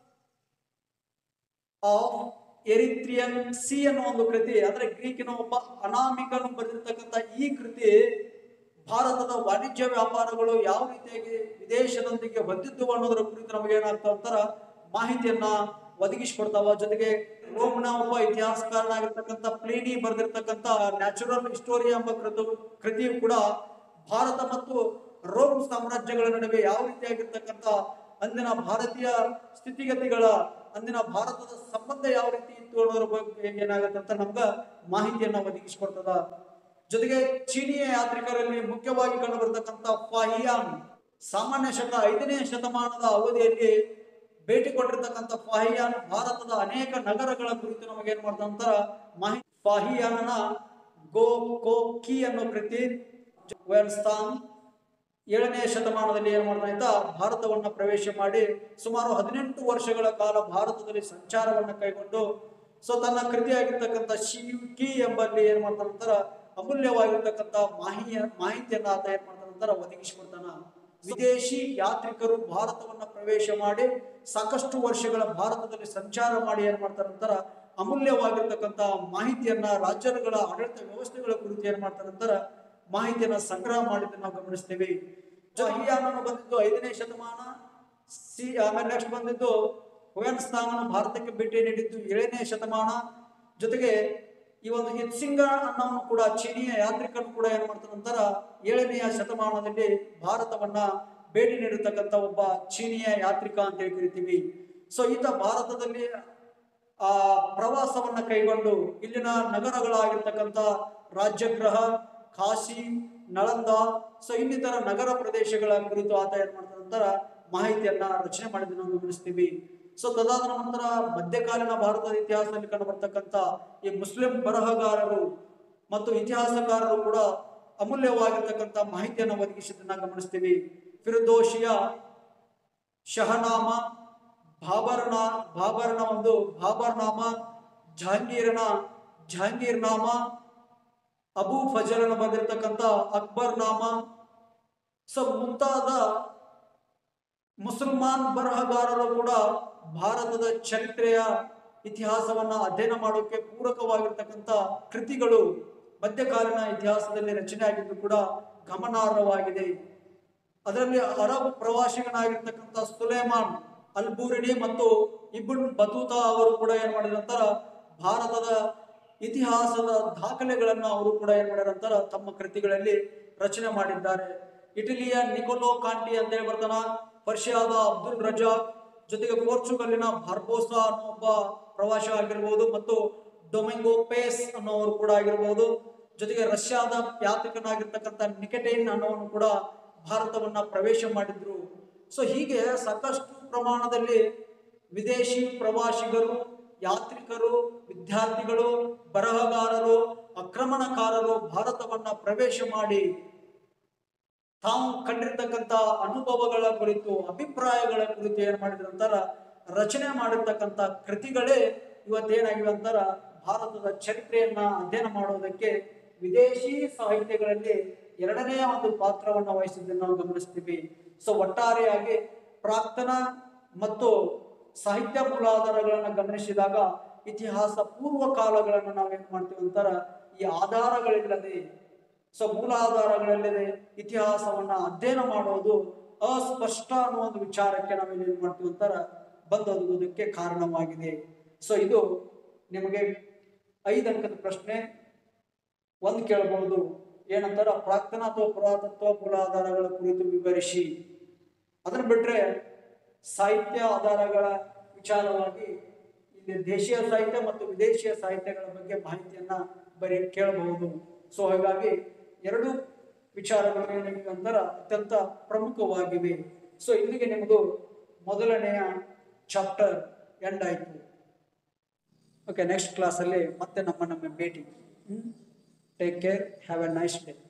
of Erythraean sea ಅನ್ನೋ ಒಂದು ಕೃತಿ ಅಂದ್ರೆ ಗ್ರೀಕಿನ ಒಬ್ಬ ಅನಾಮಿಕನು ಬರೆದಿರ್ತಕ್ಕಂಥ ಈ ಕೃತಿ ಭಾರತದ ವಾಣಿಜ್ಯ ವ್ಯಾಪಾರಗಳು ಯಾವ ರೀತಿಯಾಗಿ ವಿದೇಶದೊಂದಿಗೆ ಹೊಂದಿದ್ದು ಅನ್ನೋದರ ಕುರಿತು ನಮಗೆ ಏನಾಗ್ತಾವ ಅಂತಾರ ಮಾಹಿತಿಯನ್ನ ಒದಗಿಸಿಕೊಡ್ತಾವ ಜೊತೆಗೆ ರೋಮ್ನ ಒಬ್ಬ ಇತಿಹಾಸಕಾರನಾಗಿರ್ತಕ್ಕಂಥ ಪ್ಲೇನಿ ಬರೆದಿರ್ತಕ್ಕಂಥ ನ್ಯಾಚುರಲ್ ಹಿಸ್ಟೋರಿ ಎಂಬ ಕೃತು ಕೃತಿಯು ಕೂಡ ಭಾರತ ಮತ್ತು ರೋಮ್ ಸಾಮ್ರಾಜ್ಯಗಳ ನಡುವೆ ಯಾವ ರೀತಿಯಾಗಿರ್ತಕ್ಕಂಥ ಅಂದಿನ ಭಾರತೀಯ ಸ್ಥಿತಿಗತಿಗಳ ಅಂದಿನ ಭಾರತದ ಸಂಬಂಧ ಯಾವ ರೀತಿ ಇತ್ತು ಅನ್ನೋದ್ರ ಬಗ್ಗೆ ಏನಾಗತ್ತೆ ಅಂತ ನಮ್ಗ ಮಾಹಿತಿಯನ್ನ ಒದಗಿಸಿಕೊಡ್ತದ ಜೊತೆಗೆ ಚೀನಿಯ ಯಾತ್ರಿಕರಲ್ಲಿ ಮುಖ್ಯವಾಗಿ ಕಂಡು ಬರ್ತಕ್ಕಂಥ ಫಾಹಿಯಾನ್ ಸಾಮಾನ್ಯ ಶಕ ಐದನೇ ಶತಮಾನದ ಅವಧಿಯಲ್ಲಿ ಭೇಟಿ ಕೊಟ್ಟಿರ್ತಕ್ಕಂಥ ಫಾಹಿಯಾನ್ ಭಾರತದ ಅನೇಕ ನಗರಗಳ ಕುರಿತು ನಮಗೆ ಏನ್ ಮಾಡ್ದಂತ ಮಾಹಿತಿ ಫಾಹಿಯಾನನ ಗೋ ಕೋ ಕಿ ಅನ್ನೋ ಕೃತಿ ವೆಲ್ಸ್ತಾನ್ ಏಳನೇ ಶತಮಾನದಲ್ಲಿ ಏನ್ ಮಾಡ್ತಾ ಇದ್ದ ಭಾರತವನ್ನ ಪ್ರವೇಶ ಮಾಡಿ ಸುಮಾರು ಹದಿನೆಂಟು ವರ್ಷಗಳ ಕಾಲ ಭಾರತದಲ್ಲಿ ಸಂಚಾರವನ್ನ ಕೈಗೊಂಡು ಸೊ ತನ್ನ ಕೃತಿಯಾಗಿರ್ತಕ್ಕಂಥ ಶಿವ್ಕಿ ಎಂಬಲ್ಲಿ ಏನ್ ಮಾಡ್ತಾನಂತರ ಅಮೂಲ್ಯವಾಗಿರ್ತಕ್ಕಂಥ ಮಾಹಿಯ ಮಾಹಿತಿಯನ್ನ ಆತ ಏನ್ ಮಾಡ್ತಾನ ನಂತರ ಒದಗಿಸಿಕೊಡ್ತಾನ ವಿದೇಶಿ ಯಾತ್ರಿಕರು ಭಾರತವನ್ನ ಪ್ರವೇಶ ಮಾಡಿ ಸಾಕಷ್ಟು ವರ್ಷಗಳ ಭಾರತದಲ್ಲಿ ಸಂಚಾರ ಮಾಡಿ ಏನ್ ಮಾಡ್ತಾರೆ ನಂತರ ಅಮೂಲ್ಯವಾಗಿರ್ತಕ್ಕಂಥ ಮಾಹಿತಿಯನ್ನ ರಾಜ್ಯಗಳ ಆಡಳಿತ ವ್ಯವಸ್ಥೆಗಳ ಕುರಿತು ಏನ್ ಮಾಡ್ತಾರೆ ನಂತರ ಮಾಹಿತಿಯನ್ನ ಸಂಗ್ರಹ ಮಾಡಿದ್ದನ್ನು ನಾವು ಗಮನಿಸ್ತೇವೆ ಜಹಿಯಾನನು ಬಂದಿದ್ದು ಐದನೇ ಶತಮಾನ ಸಿ ಆಮೇಲೆ ನೆಕ್ಸ್ಟ್ ಬಂದಿದ್ದು ಹುಯನ್ ಸ್ಥಾನನು ಭಾರತಕ್ಕೆ ಭೇಟಿ ನೀಡಿದ್ದು ಏಳನೇ ಶತಮಾನ ಜೊತೆಗೆ ಈ ಒಂದು ಹಿತ್ಸಿಂಗ ಅನ್ನೋನು ಕೂಡ ಚೀನಿಯ ಯಾತ್ರಿಕನು ಕೂಡ ಏನ್ ಮಾಡ್ತಾನ ನಂತರ ಏಳನೆಯ ಶತಮಾನದಲ್ಲಿ ಭಾರತವನ್ನ ಭೇಟಿ ನೀಡಿರ್ತಕ್ಕಂಥ ಒಬ್ಬ ಚೀನಿಯ ಯಾತ್ರಿಕ ಅಂತ ಹೇಳಿ ಕರಿತೀವಿ ಸೊ ಈತ ಭಾರತದಲ್ಲಿ ಆ ಪ್ರವಾಸವನ್ನ ಕೈಗೊಂಡು ಇಲ್ಲಿನ ನಗರಗಳಾಗಿರ್ತಕ್ಕಂಥ ರಾಜ್ಯಗೃಹ ಕಾಶಿ ನಳಂದ ಸೊ ಇನ್ನಿತರ ನಗರ ಪ್ರದೇಶಗಳ ಕುರಿತು ಆತ ಏನ್ ಮಾಡ್ತಾನ ನಂತರ ಮಾಹಿತಿಯನ್ನ ರಚನೆ ಮಾಡಿದ್ದನ್ನು ನಾವು ಗಮನಿಸ್ತೀವಿ ಸೊ ತದಾದ ನಂತರ ಮಧ್ಯಕಾಲೀನ ಭಾರತದ ಇತಿಹಾಸದಲ್ಲಿ ಕಂಡುಬರ್ತಕ್ಕಂಥ ಈ ಮುಸ್ಲಿಂ ಬರಹಗಾರರು ಮತ್ತು ಇತಿಹಾಸಕಾರರು ಕೂಡ ಅಮೂಲ್ಯವಾಗಿರ್ತಕ್ಕಂಥ ಮಾಹಿತಿಯನ್ನು ಒದಗಿಸಿದ್ದನ್ನ ಗಮನಿಸ್ತೀವಿ ಫಿರುದೋಷಿಯ ಶಹನಾಮ ಬಾಬರ್ನ ಬಾಬರ್ನ ಒಂದು ಬಾಬರ್ನಾಮ ಜಹಾಂಗೀರನ ಜಹಾಂಗೀರ್ನಾಮ ಅಬು ಫಜಲನ ಬಂದಿರತಕ್ಕಂಥ ಅಕ್ಬರ್ ನಾಮ ಸೊ ಮುಂತಾದ ಮುಸಲ್ಮಾನ್ ಬರಹಗಾರರು ಕೂಡ ಭಾರತದ ಚರಿತ್ರೆಯ ಇತಿಹಾಸವನ್ನ ಅಧ್ಯಯನ ಮಾಡೋಕೆ ಪೂರಕವಾಗಿರ್ತಕ್ಕಂಥ ಕೃತಿಗಳು ಮಧ್ಯಕಾಲೀನ ಇತಿಹಾಸದಲ್ಲಿ ರಚನೆ ಆಗಿದ್ದು ಕೂಡ ಗಮನಾರ್ಹವಾಗಿದೆ ಅದರಲ್ಲಿ ಅರಬ್ ಪ್ರವಾಸಿಗನಾಗಿರ್ತಕ್ಕಂಥ ಸುಲೇಮಾನ್ ಅಲ್ಬೂರಿನಿ ಮತ್ತು ಇಬುನ್ ಬತೂತಾ ಅವರು ಕೂಡ ಏನ್ ಮಾಡಿದ ನಂತರ ಭಾರತದ ಇತಿಹಾಸದ ದಾಖಲೆಗಳನ್ನು ಅವರು ಕೂಡ ಏನ್ ಮಾಡಿದ ನಂತರ ತಮ್ಮ ಕೃತಿಗಳಲ್ಲಿ ರಚನೆ ಮಾಡಿದ್ದಾರೆ ಇಟಲಿಯ ನಿಕೋಲೋ ಕಾಂಟಿ ಅಂತ ಹೇಳಿ ಬರ್ತಾನ ಪರ್ಷಿಯಾದ ಅಬ್ದುಲ್ ರಜಾಕ್ ಜೊತೆಗೆ ಪೋರ್ಚುಗಲ್ಲಿನ ಬಾರ್ಬೋಸಾ ಅನ್ನೋ ಒಬ್ಬ ಪ್ರವಾಸಿ ಆಗಿರ್ಬೋದು ಮತ್ತು ಡೊಮೆಂಗೋ ಪೇಸ್ ಅನ್ನೋರು ಕೂಡ ಆಗಿರ್ಬೋದು ಜೊತೆಗೆ ರಷ್ಯಾದ ಯಾತ್ರಿಕನಾಗಿರ್ತಕ್ಕಂಥ ನಿಕೆಟೈನ್ ಅನ್ನೋನು ಕೂಡ ಭಾರತವನ್ನ ಪ್ರವೇಶ ಮಾಡಿದ್ರು ಸೊ ಹೀಗೆ ಸಾಕಷ್ಟು ಪ್ರಮಾಣದಲ್ಲಿ ವಿದೇಶಿ ಪ್ರವಾಸಿಗರು ಯಾತ್ರಿಕರು ವಿದ್ಯಾರ್ಥಿಗಳು ಬರಹಗಾರರು ಆಕ್ರಮಣಕಾರರು ಭಾರತವನ್ನ ಪ್ರವೇಶ ಮಾಡಿ ತಾವು ಕಂಡಿರ್ತಕ್ಕಂಥ ಅನುಭವಗಳ ಕುರಿತು ಅಭಿಪ್ರಾಯಗಳ ಕುರಿತು ಏನ್ ಮಾಡಿದ್ರ ನಂತರ ರಚನೆ ಮಾಡಿರ್ತಕ್ಕಂಥ ಕೃತಿಗಳೇ ಇವತ್ತೇನಾಗಿವೆ ಅಂತಾರ ಭಾರತದ ಚರಿತ್ರೆಯನ್ನ ಅಧ್ಯಯನ ಮಾಡೋದಕ್ಕೆ ವಿದೇಶಿ ಸಾಹಿತ್ಯಗಳಲ್ಲಿ ಎರಡನೆಯ ಒಂದು ಪಾತ್ರವನ್ನು ವಹಿಸಿದ್ದನ್ನು ನಾವು ಗಮನಿಸ್ತೀವಿ ಸೊ ಒಟ್ಟಾರೆಯಾಗಿ ಪ್ರಾಕ್ತನ ಮತ್ತು ಸಾಹಿತ್ಯ ಮೂಲಾಧಾರಗಳನ್ನು ಗಮನಿಸಿದಾಗ ಇತಿಹಾಸ ಪೂರ್ವ ಕಾಲಗಳನ್ನು ನಾವೇನ್ ಮಾಡ್ತೀವಿ ಅಂತಾರ ಈ ಆಧಾರಗಳಿಲ್ಲದೆ ಸೊ ಮೂಲಾಧಾರಗಳಿಲ್ಲದೆ ಇತಿಹಾಸವನ್ನ ಅಧ್ಯಯನ ಮಾಡೋದು ಅಸ್ಪಷ್ಟ ಅನ್ನೋ ಒಂದು ವಿಚಾರಕ್ಕೆ ನಾವೇನು ಏನ್ ಮಾಡ್ತೀವಿ ಅಂತಾರ ಬಂದೊದಗೋದಕ್ಕೆ ಕಾರಣವಾಗಿದೆ ಸೊ ಇದು ನಿಮಗೆ ಐದು ಅಂಕದ ಪ್ರಶ್ನೆ ಒಂದು ಕೇಳಬಹುದು ಏನಂತಾರ ಪ್ರಾಕ್ತನ ಅಥವಾ ಪುರಾತತ್ವ ಮೂಲಾಧಾರಗಳ ಕುರಿತು ವಿವರಿಸಿ ಅದನ್ನ ಬಿಟ್ರೆ ಸಾಹಿತ್ಯ ಆಧಾರಗಳ ವಿಚಾರವಾಗಿ ಇಲ್ಲಿ ದೇಶೀಯ ಸಾಹಿತ್ಯ ಮತ್ತು ವಿದೇಶಿಯ ಸಾಹಿತ್ಯಗಳ ಬಗ್ಗೆ ಮಾಹಿತಿಯನ್ನ ಬರೀ ಕೇಳಬಹುದು ಸೊ ಹಾಗಾಗಿ ಎರಡು ವಿಚಾರಗಳು ಏನಿವೆ ಅಂತಾರ ಅತ್ಯಂತ ಪ್ರಮುಖವಾಗಿವೆ ಸೊ ಇಲ್ಲಿಗೆ ನಿಮ್ಮದು ಮೊದಲನೆಯ ಚಾಪ್ಟರ್ ಎಂಡ್ ಆಯಿತು ಓಕೆ ನೆಕ್ಸ್ಟ್ ಕ್ಲಾಸಲ್ಲಿ ಮತ್ತೆ ನಮ್ಮ ನಮ್ಮ ಭೇಟಿ take care have a nice day